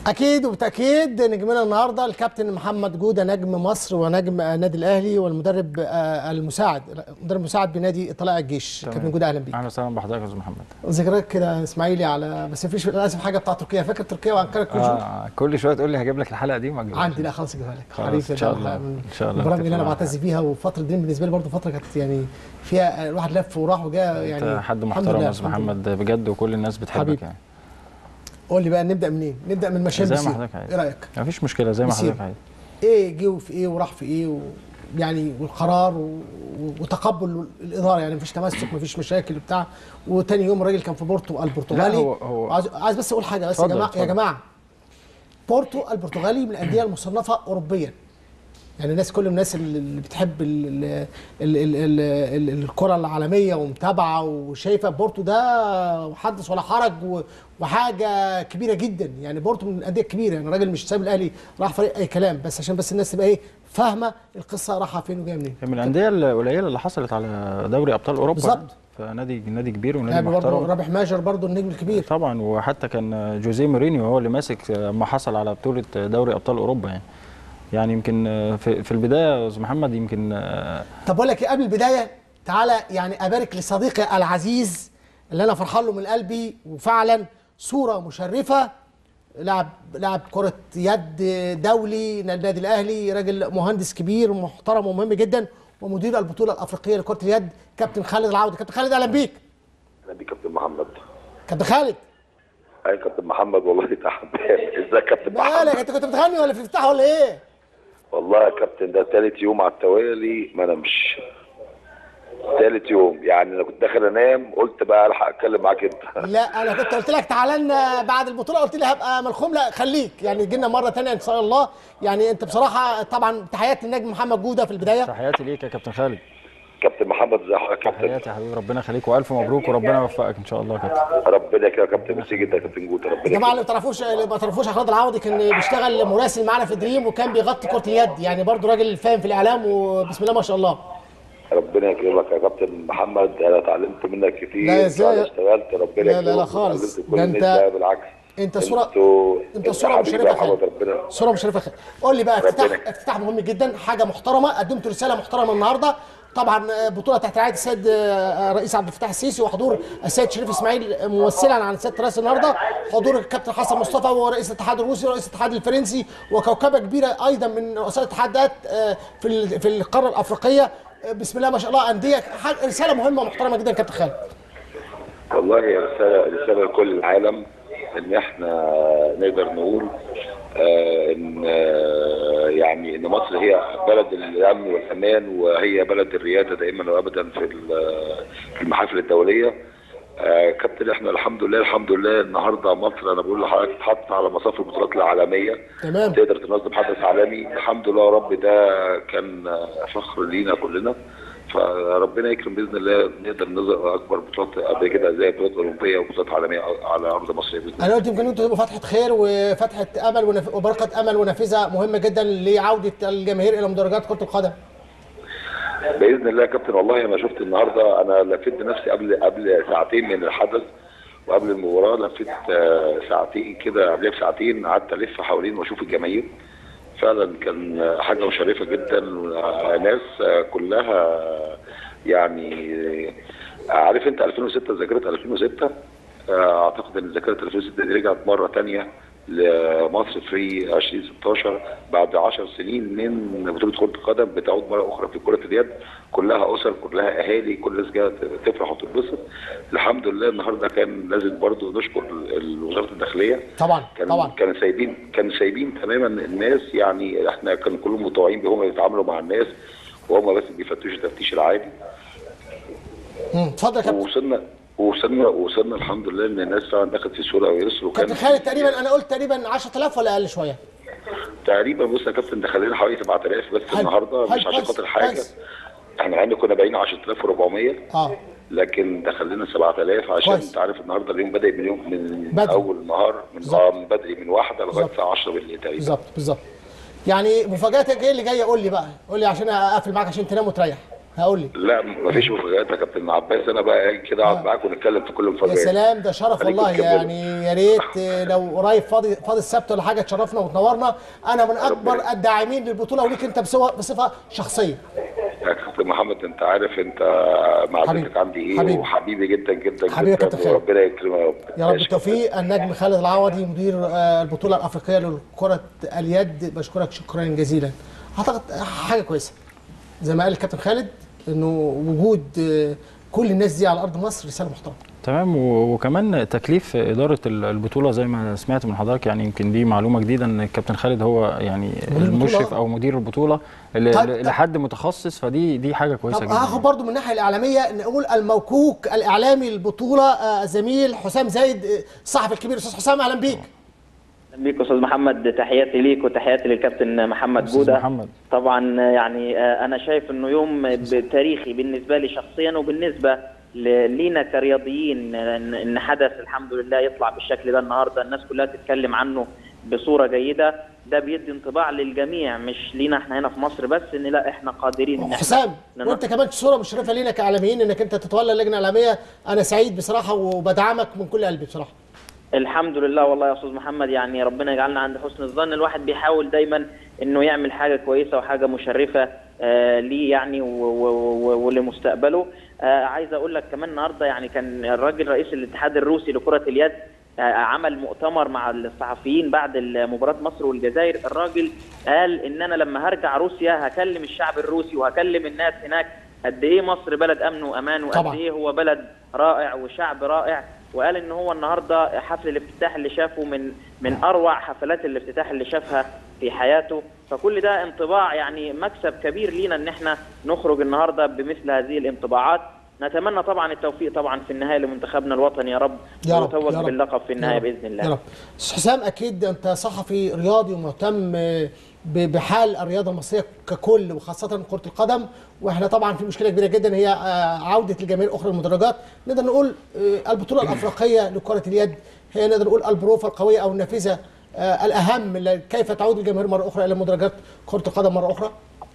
اكيد وبالتاكيد نجمنا النهارده الكابتن محمد جوده نجم مصر ونجم النادي الاهلي والمدرب آه، المساعد مدرب مساعد بنادي طلائع الجيش تمام. كابتن جوده اهلا بيك اهلا وسهلا بحضرتك يا استاذ محمد ذكريات كده اسماعيلي على بس مفيش للاسف حاجه بتاع تركيا فاكر تركيا وانقره كل شويه آه كل شويه تقول لي هجيب لك الحلقه دي ما اجيبهاش عندي لا خلاص اجيبها لك خلاص، حريف إن شاء ده الله. من إن شاء الله البرامج اللي انا هتفرق بعتز بيها وفتره دي بالنسبه لي برضه فتره كانت يعني فيها الواحد لف وراح وجاء انت يعني حد الحمد محترم لله، يا استاذ الحمد لله. محمد بجد وكل الناس بتحبك حبيبي. يعني قول لي بقى نبدا منين؟ نبدا من مشان زي ما بيسير. حضرتك عايز. ايه رايك؟ مفيش مشكله زي ما بيسير. حضرتك عايز ايه جه في ايه وراح في ايه و... يعني والقرار و... وتقبل الاداره يعني مفيش تمسك مفيش مشاكل وبتاع وتاني يوم الراجل كان في بورتو البرتغالي لا، هو- هو- عايز, عايز بس اقول حاجه بس يا اتفضل، جماعه يا اتفضل. جماعه بورتو البرتغالي من الانديه المصنفه اوروبيا يعني الناس كل الناس اللي اللي بتحب ال ال ال ال ال ال الكره العالميه ومتابعه وشايفه بورتو ده حدث ولا حرج و- وحاجه كبيره جدا يعني بورتو من الانديه الكبيره يعني راجل مش سايب الاهلي راح فريق اي كلام بس عشان بس الناس تبقى ايه فاهمه القصه رايحه فين وجايه منين هي من الانديه القليله اللي حصلت على دوري ابطال اوروبا بالظبط. يعني. فنادي نادي كبير ونادي يعني برضه محترم رابح ماجر برضه النجم الكبير طبعا وحتى كان جوزيه مورينيو هو اللي ماسك لما حصل على بطوله دوري ابطال اوروبا يعني يعني يمكن في, في البدايه يا استاذ محمد يمكن طب بقول لك إيه، قبل البدايه تعالى يعني ابارك لصديقي العزيز اللي انا فرحان له من قلبي وفعلا صوره مشرفه لاعب لاعب كره يد دولي النادي الاهلي راجل مهندس كبير ومحترم ومهم جدا ومدير البطوله الافريقيه لكره اليد كابتن خالد العوضي كابتن خالد اهلا بيك اهلا بيك كابتن محمد كابتن خالد اي كابتن محمد والله تعبان ازيك يا كابتن مالك محمد انت كنت بتغني ولا في افتتاح ولا ايه والله يا كابتن ده تالت يوم على التوالي ما نمش تالت يوم يعني انا كنت داخل انام قلت بقى الحق اتكلم معاك انت لا انا كنت قلت لك تعالى لنا بعد البطوله قلت لي هبقى ملخوم لا خليك يعني تجي لنا مره ثانيه ان شاء الله يعني انت بصراحه طبعا تحياتي للنجم محمد جوده في البدايه تحياتي ليك يا كابتن خالد كابتن محمد ازي حضرتك يا كابتن تحياتي يا حبيبي ربنا يخليك والف مبروك وربنا يوفقك ان شاء الله يا كابتن ربنا يكرمك يا كابتن ميرسي جدا يا كابتن جوده يا ربنا جماعه اللي يكرمك ما تعرفوش اللي ما تعرفوش خالد العوضي كان بيشتغل مراسل معانا في دريم وكان بيغطي كره اليد يعني برضو راجل فاهم في الاعلام وبسم الله ما شاء الله ربنا يكرمك يا كابتن محمد انا اتعلمت منك كتير لا، ازاي؟ أنا اشتغلت ربنا لا، لا، لا يكرمك خالص. واتعلمت كل ده الناس انت- ده بالعكس انت صوره انتوا انت انت صوره حبيبي مشرفه يا يا محمد خالد ربنا صوره مشرفه خالد قول لي بقى افتتاح ربنا- افتتاح مهم جدا حاجه محترمه قدمت رساله محترمه النهارده طبعا آه، بطوله تحت رعايه السيد آه، الرئيس عبد الفتاح السيسي وحضور السيد شريف اسماعيل ممثلا عن سياده الرئيس النهارده حضور الكابتن حسن مصطفى ورئيس الاتحاد الروسي ورئيس الاتحاد الفرنسي وكوكبه كبيره ايضا من رؤساء الاتحادات آه، في ال- في القاره الافريقيه آه، بسم الله ما شاء الله انديه حاجة- رساله مهمه ومحترمه جدا كابتن خالد والله هي رسالة رسالة لكل العالم إن إحنا نقدر نقول آه إن آه يعني إن مصر هي بلد الأمن والأمان وهي بلد الريادة دائما وأبدا في ال- في المحافل الدولية آه كابتن إحنا الحمد لله الحمد لله النهارده مصر أنا بقول لحضرتك اتحط على مصاف البطولات العالمية تمام تقدر تنظم حدث عالمي الحمد لله يا رب ده كان آه، فخر لينا كلنا فربنا يكرم باذن الله نقدر نظهر اكبر بطولات قبل كده زي بطولات اولمبيه وبطولات عالميه على ارض مصر باذن الله انا قلت يمكن انتوا تبقوا فتحه خير وفتحه امل ونف... وبركه امل ونافذه مهمه جدا لعوده الجماهير الى مدرجات كره القدم باذن الله يا كابتن والله انا شفت النهارده انا لفيت نفسي قبل قبل ساعتين من الحدث وقبل المباراه لفيت آه، ساعتين كده قبلها بساعتين قعدت الف حوالين واشوف الجماهير فعلا كان آه، حاجه مشرفه جدا آه، ناس آه، كلها يعني آه، عارف انت 2006 ذاكره 2006 آه، اعتقد ان ذاكره 2006 دي رجعت مره ثانيه لمصر في 2016 بعد 10 سنين من بطوله كره القدم بتعود مره اخرى في كره اليد كلها اسر كلها اهالي كل الناس جايه تفرح وتتبسط الحمد لله النهارده كان لازم برضو نشكر ال- وزاره الداخليه طبعا كان طبعا كانوا سايبين كانوا سايبين تماما الناس يعني احنا كانوا كلهم متطوعين بهم بيتعاملوا مع الناس وهم بس بيفتشوا التفتيش العادي مم، اتفضل يا كابتن ووصلنا وصلنا وصلنا الحمد لله ان الناس فعلا دخلت في سهوله ويسر وكان كابتن خالد تقريبا انا قلت تقريبا 10000 ولا اقل شويه تقريبا بص يا كابتن دخل لنا حوالي 7000 بس حلو، النهارده حلو، مش عشان كويس، خاطر حاجه كويس. احنا عندنا كنا بايعين 10400 اه لكن دخل لنا 7000 عشان كويس. انت عارف النهارده اليوم بدا من يوم من بدري. اول النهار من بالظبط. اه من بدري من واحده لغايه بالظبط. الساعه 10 بالليل تقريبا بالظبط بالظبط يعني مفاجاتك ايه اللي جايه قول لي بقى قول لي عشان اقفل معاك عشان تنام وتريح هقول لي لا مفيش مفاجآت يا كابتن عباس انا بقى كده اقعد معاك ونتكلم في كل يا مفاجآت سلام ده شرف خليكم والله تكملوا. يعني يا ريت آه، لو قريب فاضي فاضي السبت ولا حاجه تشرفنا وتنورنا انا من اكبر ربنا. الداعمين للبطوله وليك انت بصفه بصفه شخصيه يا كابتن محمد انت عارف انت حبيبي. معزتك عندي ايه حبيبي. وحبيبي جدا جدا حبيبي يا جدا كابتن خالد. وربنا يكرمك يا رب يا رب ماشي. بالتوفيق النجم خالد العوضي مدير آه، البطوله الافريقيه لكره اليد بشكرك شكرا جزيلا اعتقد حاجه كويسه زي ما قال الكابتن خالد انه وجود آه، كل الناس دي على ارض مصر رساله محترمه تمام و- وكمان تكليف اداره ال- البطوله زي ما سمعت من حضرتك يعني يمكن دي معلومه جديده ان الكابتن خالد هو يعني البطولة. المشرف او مدير البطوله ل- طيب، ل- طيب. لحد متخصص فدي دي حاجه كويسه طب جدا هاخد برضو من الناحيه الاعلاميه نقول الموكوك الاعلامي للبطوله آه، زميل حسام زايد آه، الصحفي الكبير استاذ حسام اهلا بيك اهلا بيك استاذ محمد تحياتي ليك وتحياتي للكابتن محمد أستاذ جوده محمد. طبعا يعني آه، انا شايف انه يوم تاريخي بالنسبه لي شخصيا وبالنسبه ل- لينا كرياضيين ان إن حدث الحمد لله يطلع بالشكل ده النهارده الناس كلها تتكلم عنه بصوره جيده ده بيدي انطباع للجميع مش لينا احنا هنا في مصر بس ان لا احنا قادرين ان احنا حسام نن- وانت كمان صوره مشرفه لينا كاعلاميين انك انت تتولى اللجنه الاعلاميه انا سعيد بصراحه وبدعمك من كل قلبي بصراحه الحمد لله والله يا استاذ محمد يعني ربنا يجعلنا عند حسن الظن الواحد بيحاول دايما انه يعمل حاجه كويسه وحاجه مشرفه آه ليه يعني و- و- و- ولمستقبله آه عايز اقول لك كمان النهارده يعني كان الراجل رئيس الاتحاد الروسي لكره اليد آه عمل مؤتمر مع الصحفيين بعد مباراه مصر والجزائر الراجل قال ان انا لما هرجع روسيا هكلم الشعب الروسي وهكلم الناس هناك قد ايه مصر بلد امن وامان وقد طبعاً. ايه هو بلد رائع وشعب رائع وقال ان هو النهارده حفل الافتتاح اللي شافه من من اروع حفلات الافتتاح اللي شافها في حياته فكل ده انطباع يعني مكسب كبير لينا ان احنا نخرج النهارده بمثل هذه الانطباعات نتمنى طبعا التوفيق طبعا في النهايه لمنتخبنا الوطني يا رب يا رب ونتوج يا رب باللقب في النهايه يا رب، باذن الله يا رب استاذ حسام اكيد انت صحفي رياضي ومهتم آه، ب- بحال الرياضه المصريه ككل وخاصه كره القدم واحنا طبعا في مشكله كبيره جدا هي آه، عوده الجماهير اخرى المدرجات نقدر نقول آه، البطوله الافريقيه لكره اليد هي نقدر نقول البروفه القويه او النافذه آه، الاهم ل- كيف تعود الجماهير مره اخرى الى مدرجات كره القدم مره اخرى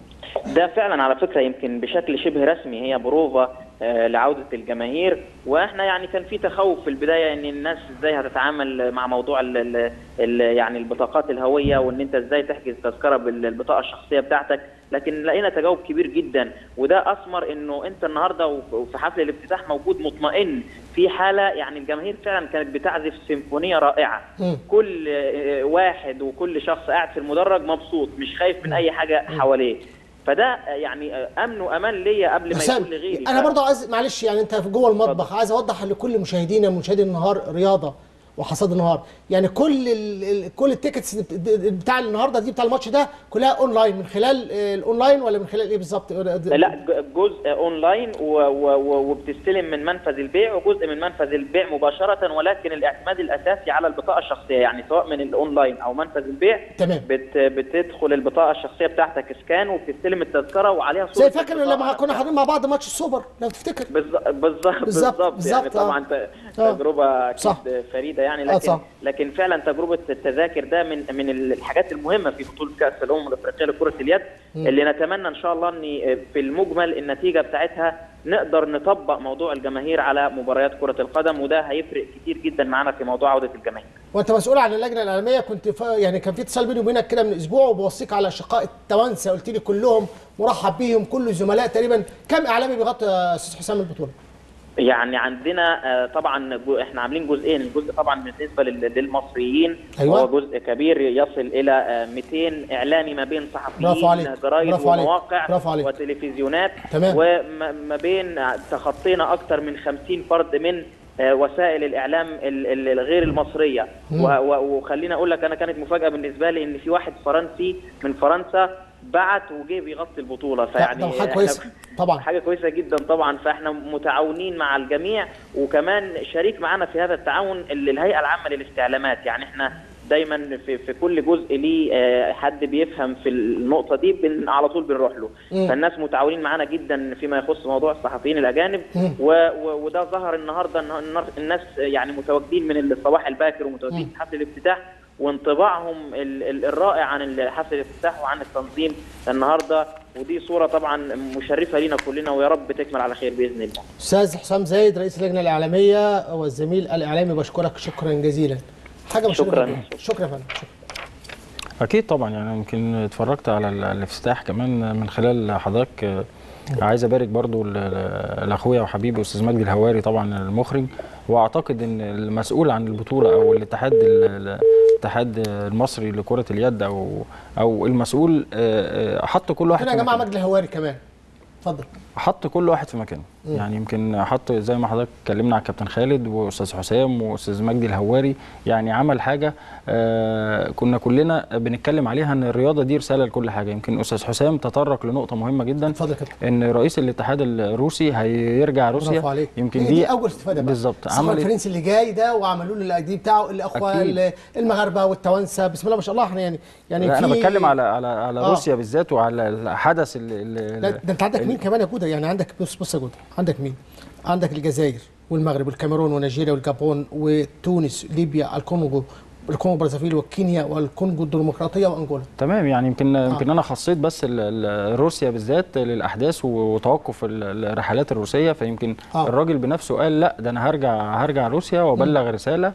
ده فعلا على فكره يمكن بشكل شبه رسمي هي بروفه آه، لعوده الجماهير واحنا يعني كان في تخوف في البدايه ان الناس ازاي هتتعامل مع موضوع ال ال ال يعني البطاقات الهويه وان انت ازاي تحجز تذكره بالبطاقه الشخصيه بتاعتك لكن لقينا تجاوب كبير جدا وده اثمر انه انت النهارده وف- وفي حفل الافتتاح موجود مطمئن في حاله يعني الجماهير فعلا كانت بتعزف سيمفونيه رائعه مم. كل آه، واحد وكل شخص قاعد في المدرج مبسوط مش خايف من اي حاجه حواليه فده يعني امن وامان ليا قبل ما حسام يكون لغيري انا ف- برضه عايز معلش يعني انت في جوه المطبخ عايز اوضح لكل مشاهدينا مشاهدي النهار رياضه وحصاد النهار يعني كل ال ال كل التيكتس بتاع النهارده دي بتاع الماتش ده كلها اونلاين من خلال آه، الاونلاين ولا من خلال ايه بالظبط لا ج- جزء اونلاين و- و- و- وبتستلم من منفذ البيع وجزء من منفذ البيع مباشره ولكن الاعتماد الاساسي على البطاقه الشخصيه يعني سواء من الاونلاين او منفذ البيع تمام. بت بتدخل البطاقه الشخصيه بتاعتك سكان وبتستلم التذكره وعليها صوره زي فاكر البطاقة لما كنا نفسها. حاضرين مع بعض ماتش السوبر لو تفتكر بالظ- بالظبط بالظبط، بالظبط يعني بالظبط، آه. طبعا ت- آه. تجربه اكيد صح. فريده يعني آه، لكن صح. لكن فعلا تجربه التذاكر ده من من الحاجات المهمه في بطوله كاس الامم الافريقيه لكره اليد اللي نتمنى ان شاء الله ان في المجمل النتيجه بتاعتها نقدر نطبق موضوع الجماهير على مباريات كره القدم وده هيفرق كتير جدا معانا في موضوع عوده الجماهير وانت مسؤول عن اللجنه الاعلاميه كنت ف... يعني كان في اتصال بيني وبينك كده من اسبوع وبوصيك على الاشقاء التوانسه قلت لي كلهم مرحب بيهم كل الزملاء تقريبا كم اعلامي بيغطي يا استاذ حسام البطوله؟ يعني عندنا آه، طبعا جو- احنا عاملين جزئين الجزء طبعا بالنسبه لل- للمصريين أيوة. هو جزء كبير يصل الى آه، 200 اعلامي ما بين برافو عليك. صحفيين جرايد برافو عليك. ومواقع برافو عليك. وتلفزيونات تمام. وما بين آه، تخطينا اكثر من 50 فرد من آه، وسائل الاعلام ال- ال- الغير المصريه و- و- وخليني اقول لك انا كانت مفاجاه بالنسبه لي ان في واحد فرنسي من فرنسا بعت وجه بيغطي البطوله فيعني ده حاجة إحنا كويسة. طبعا. حاجه كويسه جدا طبعا فاحنا متعاونين مع الجميع وكمان شريك معانا في هذا التعاون ال- الهيئه العامه للاستعلامات يعني احنا دايما في, في كل جزء ليه آه، حد بيفهم في النقطه دي بن على طول بنروح له مم. فالناس متعاونين معانا جدا فيما يخص موضوع الصحفيين الاجانب مم. و و وده ظهر النهارده إن النار- الناس يعني متواجدين من الصباح الباكر ومتواجدين في حفل الافتتاح وانطباعهم ال- ال- الرائع عن حفل الافتتاح وعن التنظيم النهارده ودي صوره طبعا مشرفه لينا كلنا ويا رب تكمل على خير باذن الله استاذ حسام زايد رئيس اللجنه الاعلاميه والزميل الاعلامي بشكرك شكرا جزيلا حاجه مشرفة شكراً. جداً. شكرا يا فندم شكرا. اكيد طبعا يعني يمكن اتفرجت على ال- الافتتاح كمان من خلال حضرتك آه، عايز ابارك برضو ل- ل- لاخويا وحبيبي استاذ مجدي الهواري طبعا المخرج واعتقد ان المسؤول عن البطوله او الاتحاد ال- الاتحاد المصري لكره اليد او او المسؤول آه، آه، حط كل واحد هنا يا في جماعه مكانه. مجدي الهواري كمان اتفضل حط كل واحد في مكانه يعني يمكن حط زي ما حضرتك اتكلمنا على الكابتن خالد واستاذ حسام واستاذ مجدي الهواري يعني عمل حاجه آه كنا كلنا بنتكلم عليها ان الرياضه دي رساله لكل حاجه يمكن استاذ حسام تطرق لنقطه مهمه جدا اتفضل يا كابتن ان رئيس الاتحاد الروسي هيرجع برافو روسيا عليك يمكن هي دي, دي اول استفاده بقى بالظبط الصحراء عملت الفرنسي اللي جاي ده وعملوا له الاي دي بتاعه الاخوه أكيد. ال- المغاربه والتوانسه بسم الله ما شاء الله احنا يعني يعني لا انا في- بتكلم على على على آه. روسيا بالذات وعلى الحدث اللي, لا ده انت عندك مين كمان يا جوده يعني عندك بص بص يا جوده عندك مين عندك الجزائر والمغرب والكاميرون ونيجيريا والجابون وتونس ليبيا الكونغو الكونغو برازافيل وكينيا والكونغو الديمقراطيه وانجولا تمام يعني يمكن آه. يمكن انا خصيت بس ال- ال- روسيا بالذات للاحداث وتوقف ال- الرحلات الروسيه فيمكن آه. آه. الراجل بنفسه قال لا ده انا هرجع هرجع روسيا وابلغ رساله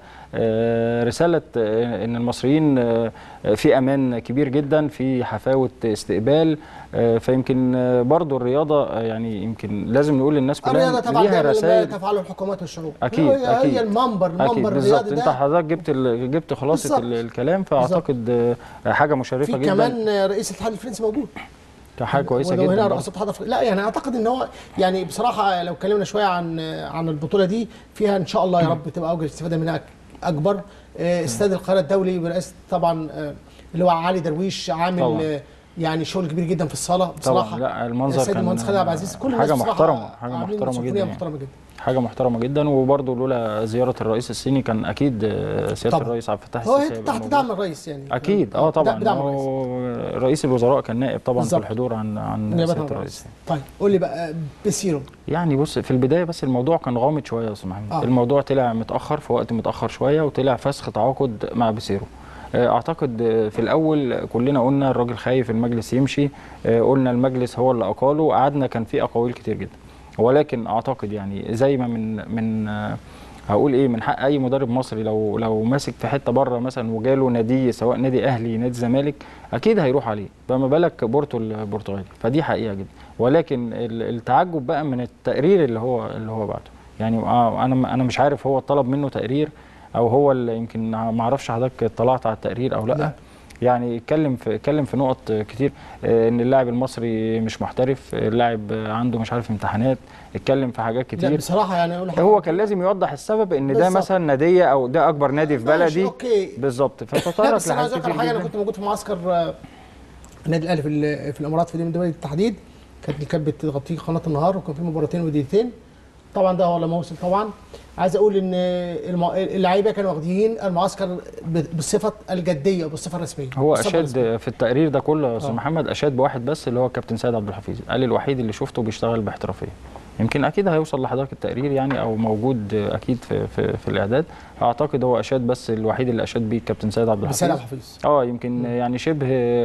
آه رساله آه ان المصريين آه في امان كبير جدا في حفاوه استقبال آه فيمكن آه برضو الرياضه آه يعني يمكن لازم نقول للناس الرياضه كلها طبعا ليها دايما ما رسائل تفعله الحكومات والشعوب اكيد هي, اكيد هي المنبر اكيد المنبر بالظبط الرياضي انت ده حضرتك جبت ال- جبت خلاصه بالظبط. ال- الكلام فاعتقد آه حاجه مشرفه في جدا كمان رئيس الاتحاد الفرنسي موجود حاجه كويسه ولو جدا هنا برضو. رئيس الاتحاد الأفريقي- لا يعني اعتقد ان هو يعني بصراحه لو اتكلمنا شويه عن عن البطوله دي فيها ان شاء الله يا رب تبقى اوجه الاستفاده منها أك- اكبر آه، استاد القاهره الدولي برئاسه طبعا آه، اللي هو علي درويش عامل طبعاً. آه، يعني شغل كبير جدا في الصاله بصراحه طبعا لا المنظر السيد كان المهندس خالد عبد العزيز كل حاجه الناس بصراحة محترمه حاجه عاملين محترمه سيمفونية جدا يعني. محترمه جدا حاجه محترمه جدا وبرضه لولا زياره الرئيس الصيني كان اكيد آه، سياده طبعاً. الرئيس عبد الفتاح هو السيسي هي هيبقى تحت موجود. دعم الرئيس يعني اكيد اه طبعا بدعم الرئيس هو رئيس الوزراء كان نائب طبعا بالظبط. في الحضور عن عن نيابة سياده عن الرئيس طيب قول لي بقى بسيرو يعني بص في البدايه بس الموضوع كان غامض شويه يا استاذ محمد آه. آه. الموضوع طلع متاخر في وقت متاخر شويه وطلع فسخ تعاقد مع بيسيرو آه، اعتقد آه، في الاول كلنا قلنا الراجل خايف المجلس يمشي آه، قلنا المجلس هو اللي اقاله قعدنا كان في اقاويل كتير جدا ولكن اعتقد يعني زي ما من من آه، هقول ايه من حق اي مدرب مصري لو لو ماسك في حته بره مثلا وجاله نادي سواء نادي اهلي نادي زمالك اكيد هيروح عليه فما بالك بورتو البرتغالي فدي حقيقه جدا ولكن ال- التعجب بقى من التقرير اللي هو اللي هو بعته يعني آه، انا انا مش عارف هو طلب منه تقرير او هو اللي يمكن ما اعرفش حضرتك اطلعت على التقرير او لا, لا. لا. يعني اتكلم في اتكلم في نقط كتير آه، ان اللاعب المصري مش محترف اللاعب عنده مش عارف امتحانات اتكلم في حاجات لا كتير بصراحه يعني اقول لحضرتك- هو كان لازم يوضح السبب ان ده بالظبط. مثلا ناديه او ده اكبر نادي في ماشي، بلدي أوكي. بالظبط لا فتطرق بس انا عايز لحاجات اقول لك على كتير حاجه انا جدا كنت موجود في معسكر آه، النادي الاهلي في ال- في الامارات في دي من دول التحديد كانت اللي كانت بتغطيه قناه النهار وكان في مباراتين ودقيقتين طبعا ده هو لما وصل طبعا عايز اقول ان الم- اللعيبه كانوا واخدين المعسكر ب- بالصفه الجديه وبالصفه الرسميه هو بالصفة الرسمية. اشاد في التقرير ده كله يا استاذ آه. محمد اشاد بواحد بس اللي هو الكابتن سيد عبد الحفيظ قال الوحيد اللي شفته بيشتغل باحترافيه يمكن اكيد هيوصل لحضرتك التقرير يعني او موجود اكيد في في, في الاعداد اعتقد هو اشاد بس الوحيد اللي اشاد بيه الكابتن سيد عبد بسالم الحفيظ حفيظ اه يمكن يعني شبه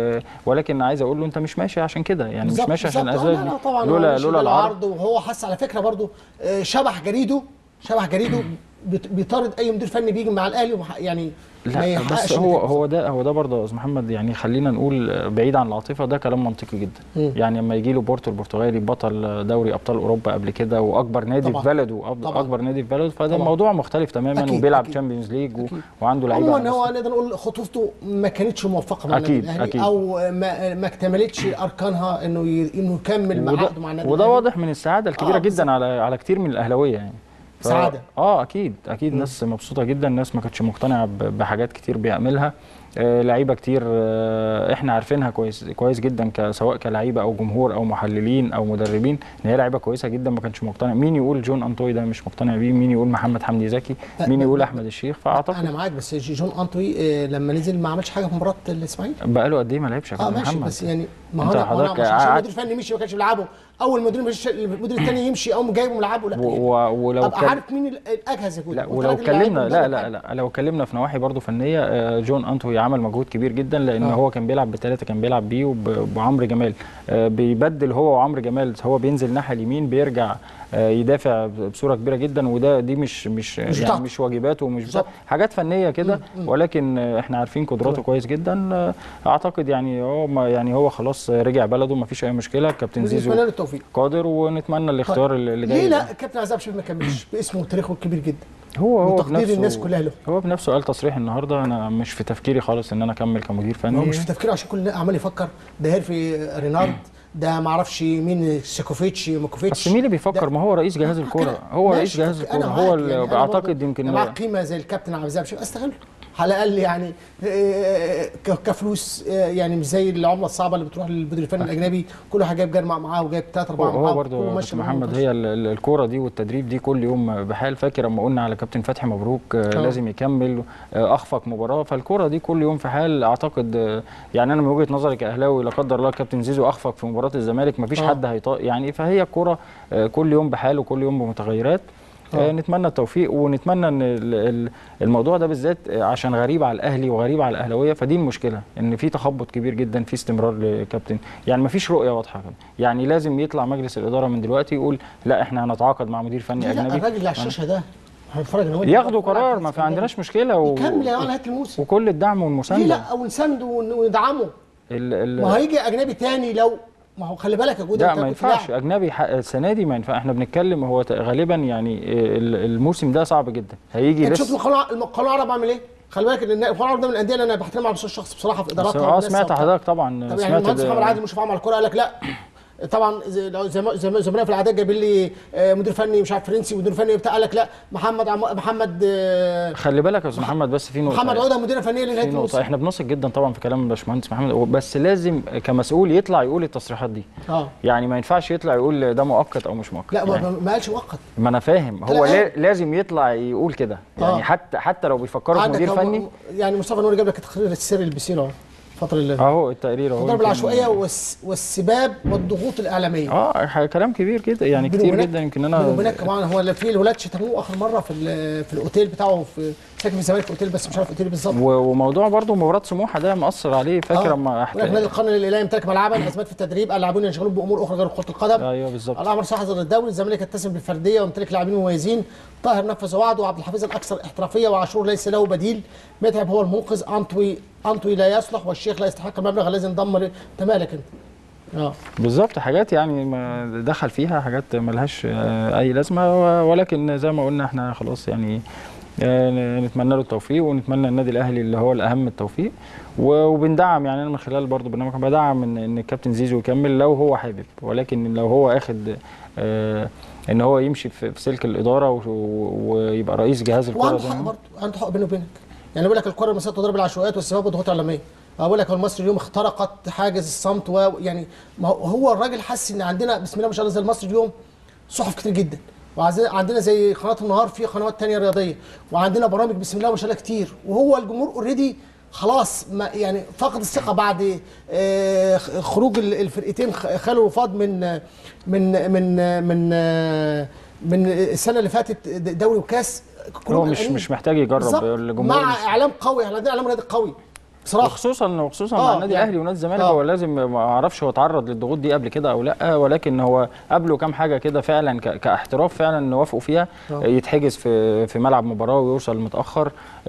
ولكن عايز اقول له انت مش ماشي عشان كده يعني مش بالظبط، ماشي عشان بالظبط. الاسباب لا، لا، دي طبعا هو لولا ماشي لولا ده العرض وهو حس على فكره برضو آه، شبح جريده شبح جريده بيط- بيطارد اي مدير فني بيجي مع الاهلي ومح- يعني ما لا يحققش بس هو نتيجة. هو ده هو ده برضه يا استاذ محمد يعني خلينا نقول بعيد عن العاطفه ده كلام منطقي جدا مم. يعني لما يجي له بورتو البرتغالي بطل دوري ابطال اوروبا قبل كده واكبر نادي طبعاً. في بلده أب- طبعاً. اكبر نادي في بلده فده طبعاً. موضوع مختلف تماما أكيد، وبيلعب أكيد. تشامبيونز ليج و... أكيد. وعنده لعيبه عموما هو بس- نقدر نقول خطوبته ما كانتش موفقه مع النادي أكيد، الاهلي أكيد. او ما ما اكتملتش اركانها انه ي... انه يكمل مع عقده مع وده, النادي وده الأهلي. واضح من السعاده الكبيره آه، جدا على على كتير من الاهلاويه يعني ف- سعادة. اه اكيد اكيد ناس مبسوطه جدا ناس ما كانتش مقتنعه ب- بحاجات كتير بيعملها آه لعيبه كتير آه احنا عارفينها كويس كويس جدا ك- سواء كلعيبه او جمهور او محللين او مدربين ان هي لعيبه كويسه جدا ما كانش مقتنع مين يقول جون انطوي ده مش مقتنع بيه مين يقول محمد حمدي زكي لا، مين لا، يقول لا. احمد الشيخ فاعتقد انا معاك بس جي- جون انطوي آه، لما نزل ما عملش حاجه في مباراه الاسماعيلي بقاله قد ايه ما لعبش يا اه كابتن ماشي محمد بس يعني ما هو أنت انا ما أنا حضرتك مش عشان قعدت- المدير الفني مشي ما كانش بيلعبه اول مدير مش المدير الثاني يمشي او جايبه ملعبه لا و- يعني. و- ولو ابقى كان- عارف مين ال- الاجهز يا كوتش لا قلت ولو لك اللعيب اتكلمنا لا والمدرب لا حاجة. لا لو اتكلمنا في نواحي برضه فنيه آه، جون انتوي عمل مجهود كبير جدا لان آه. هو كان بيلعب بثلاثه كان بيلعب بيه وب- وعمرو جمال آه، بيبدل هو وعمرو جمال هو بينزل ناحيه اليمين بيرجع آه، يدافع بصوره كبيره جدا وده دي مش مش, مش يعني بتاعته. مش واجباته ومش بالظبط. بتاعته حاجات فنيه كده ولكن آه، احنا عارفين قدراته كويس جدا آه، اعتقد يعني هو ما- يعني هو خلاص رجع بلده ما فيش اي مشكله كابتن زيزو نتمنى له التوفيق قادر ونتمنى الاختيار اللي جاي ليه ده. لا الكابتن عزام شبيب ما كملش باسمه وتاريخه الكبير جدا هو هو وتقدير بنفسه الناس كلها له هو بنفسه قال تصريح النهارده انا مش في تفكيري خالص ان انا اكمل كمدير ما فني هو مش في تفكيره عشان كل عمال يفكر ده هيرفي رينارد ده ما اعرفش مين سيكوفيتش موكوفيتش بس مين اللي بيفكر ده- ما هو رئيس جهاز الكوره هو ماشي، رئيس جهاز أنا الكوره معاك هو يعني اللي أنا اعتقد برضه يمكن أنا معاك قيمه زي الكابتن عبد الوهاب شيخ استغله على الاقل يعني آه، ك- كفلوس آه، يعني مش زي العمله الصعبه اللي بتروح للمدير الفني الاجنبي كل واحد جايب جرمع معاه وجايب ثلاث هو, اربعه معاه هو برضه كله يا ماشي كابتن معاه محمد وماشي. هي ال- ال- الكوره دي والتدريب دي كل يوم بحال فاكر اما قلنا على كابتن فتحي مبروك آه، آه. لازم يكمل آه، اخفق مباراه فالكوره دي كل يوم في حال اعتقد آه، يعني انا من وجهه نظري كاهلاوي لا قدر الله كابتن زيزو اخفق في مباراه الزمالك مفيش آه. حد هيطاق يعني فهي الكوره آه، كل يوم بحال وكل يوم بمتغيرات آه. آه، نتمنى التوفيق ونتمنى ان ال- ال- الموضوع ده بالذات آه، عشان غريب على الاهلي وغريب على الاهلاويه فدي المشكله ان في تخبط كبير جدا في استمرار لكابتن يعني ما فيش رؤيه واضحه كده. يعني لازم يطلع مجلس الاداره من دلوقتي يقول لا احنا هنتعاقد مع مدير فني لا لا اجنبي الراجل اللي على الشاشه ده هنتفرج انا وانت ياخدوا بقى قرار على ما في الكاس عندناش مشكله و... يكمل يا نهايه الموسم وكل الدعم ليه والمسانده لا ونسانده ون- وندعمه ال... ال... ما هيجي اجنبي تاني لو ما هو خلي بالك يا جودة لا أنت ما كنت ينفعش لاعب. اجنبي ح- السنه دي ما ينفع احنا بنتكلم هو ت- غالبا يعني ال- الموسم ده صعب جدا هيجي انت شفت لسه القناه القناه العرب عامل ايه؟ خلي بالك ان القناه العرب ده من الانديه اللي انا بحترمها على المستوى الشخصي بصراحه في بس اداراتها اه وناسها سمعت وبتاع. حضرتك طبعا طب يعني سمعت المهندس ده- محمد عادل مشرف عمل الكوره قال لك لا طبعا زي- لو زي ما- زي ما- زملائي في الاعداد جايبين لي آه، مدير فني مش عارف فرنسي مدير فني بتاع قال لك لا محمد عم محمد آه، خلي بالك يا استاذ محمد بس في نقطه محمد عوده مدير فني لنهايه في نقطة الموسم احنا بنثق جدا طبعا في كلام الباشمهندس محمد بس لازم كمسؤول يطلع يقول التصريحات دي اه يعني ما ينفعش يطلع يقول ده مؤقت او مش مؤقت لا ما, يعني ما قالش مؤقت ما انا فاهم لا، هو آه. لا لازم يطلع يقول كده يعني آه. حتى حتى لو بيفكروا في عندك مدير هو- فني يعني مصطفى نور جاب لك التقرير السري اللي بيصير اهو الفتره اللي اهو التقرير اهو الضرب يمكن- العشوائيه والس- والسباب والضغوط الاعلاميه اه ح- كلام كبير جدا يعني بينه كتير وبينك- جدا يمكن بينه انا وبينك كمان هو اللي في الولاد شتموه اخر مره في ال- في الاوتيل بتاعه في ساكن في الزمالك في اوتيل بس مش عارف اوتيل بالظبط و- وموضوع برضو مباراة سموحة ده مأثر عليه فاكر اما يقول لك نادي القرن الالهي يمتلك ملعبا ازمات في التدريب اللاعبون ينشغلون بامور اخرى غير كره القدم ايوه بالظبط الامر صح ضد الدوري الزمالك يتسم بالفرديه ويمتلك لاعبين مميزين طاهر نفذ وعده وعبد الحفيظ الاكثر احترافيه وعاشور ليس له بديل متعب هو المنقذ انطوي انطوي لا يصلح والشيخ لا يستحق المبلغ الذي انضم ل- انت مالك انت اه بالظبط حاجات يعني ما دخل فيها حاجات ملهاش آه، اي لازمه و- ولكن زي ما قلنا احنا خلاص يعني آه، نتمنى له التوفيق ونتمنى النادي الاهلي اللي هو الاهم التوفيق و- وبندعم يعني انا من خلال برضو برنامج بدعم ان ان الكابتن زيزو يكمل لو هو حابب ولكن لو هو اخد آه، ان هو يمشي في في سلك الاداره و- و- ويبقى رئيس جهاز الكره وعنده زي حق ما- برضه عنده حق بينه وبينك يعني بقول لك الكره المصريه تضرب العشوائيات والسباب والضغوط الاعلاميه بقول لك هو المصري اليوم اخترقت حاجز الصمت ويعني ما هو- هو الراجل حس ان عندنا بسم الله ما شاء الله زي المصري اليوم صحف كتير جدا وعندنا زي قناه النهار في قنوات تانية رياضيه وعندنا برامج بسم الله ما شاء الله كتير وهو الجمهور اوريدي خلاص ما يعني فقد الثقه بعد آه، خروج ال- الفرقتين خ- خالوا وفاض من من من من آه، من السنه اللي فاتت دوري وكاس كلهم هو مش قلقانين. مش محتاج يجرب بالظبط. الجمهور مع مش- اعلام قوي احنا عندنا اعلام رياضي قوي بصراحه وخصوصا وخصوصا آه، مع النادي يعني- الاهلي ونادي الزمالك آه. هو لازم ما اعرفش هو اتعرض للضغوط دي قبل كده او لا ولكن هو قابله كام حاجه كده فعلا ك- كاحتراف فعلا نوافقوا فيها آه. يتحجز في في ملعب مباراه ويوصل متاخر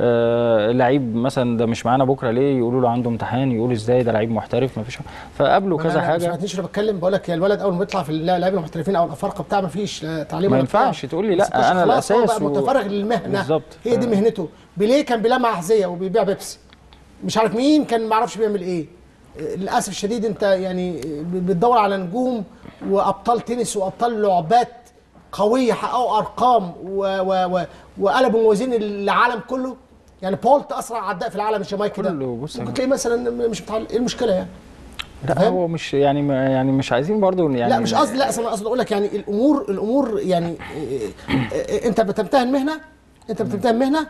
آه لعيب مثلا ده مش معانا بكره ليه يقولوا له عنده امتحان يقولوا ازاي ده لعيب محترف ما فيش فقابله كذا أنا ما حاجه سمعتنيش انا بتكلم بقول لك يا الولد اول ما يطلع في اللاعبين المحترفين او الافارقه بتاع ما فيش لا تعليم ما ولا بتاع. ينفعش تقول لي لا، بس خلاص أنا هو الأساس بقى و- متفرغ للمهنه بالظبط. هي دي آه. مهنته بيليه كان بيلمع احذيه وبيبيع بيبسي مش عارف مين كان ما اعرفش بيعمل ايه للاسف الشديد انت يعني بتدور على نجوم وابطال تنس وابطال لعبات قويه حققوا ارقام و و و وقلبوا موازين العالم كله يعني بولت اسرع عداء في العالم الجامايكي ده كله بص يا ممكن تلاقيه مثلا مش متعلق ايه المشكله يعني لا فاهم؟ هو مش يعني ما يعني مش عايزين برضو يعني لا مش قصدي لا أصل انا قصدي اقول لك يعني الامور الامور يعني إيه، إيه، انت بتمتهن مهنه انت بتمتهن مهنه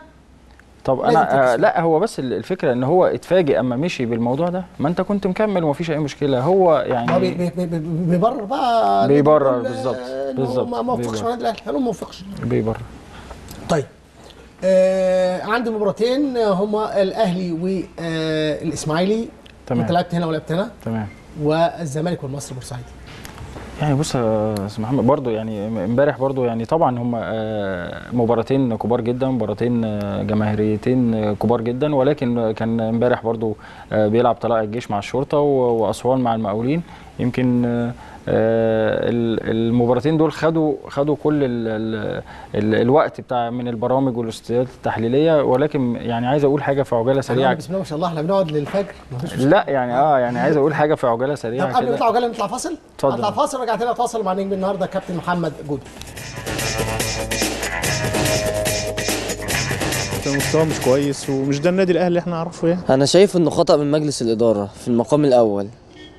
طب لازم انا آه تكسب. لا هو بس ال- الفكره ان هو اتفاجئ اما مشي بالموضوع ده ما انت كنت مكمل ومفيش اي مشكله هو ما هو بي- يعني بي- بي- بي- بيبرر بقى بيبرر نقول، آه، بالظبط، إنه بالظبط، ما ما وفقش بيبرر. مع النادي الاهلي قالوا ما وفقش بيبر طيب آه عندي مباراتين آه، هما الاهلي والاسماعيلي تمام. انت لعبت هنا ولعبت هنا تمام والزمالك والمصري بورسعيد يعني بص يا استاذ محمد برضو يعني امبارح برضو يعني طبعا هم مباراتين كبار جدا مباراتين آه، جماهيريتين آه، كبار جدا ولكن كان امبارح برضو آه، بيلعب طلائع الجيش مع الشرطه و- واسوان مع المقاولين يمكن آه، آه، ال- المباراتين دول خدوا خدوا كل ال ال ال الوقت بتاع من البرامج والاستوديوهات التحليليه ولكن يعني عايز اقول حاجه في عجاله سريعا سريعه بسم الله ما شاء الله احنا بنقعد للفجر مفيش مشكله لا يعني اه يعني عايز اقول حاجه في عجاله طب سريعه قبل ما كده نطلع وجاله نطلع فاصل اتفضل. نطلع فاصل رجعت لنا تواصل مع نجم النهارده كابتن محمد جودة مستوى مش كويس ومش ده النادي الاهلي اللي احنا نعرفه يعني انا شايف انه خطأ من مجلس الإدارة في المقام الأول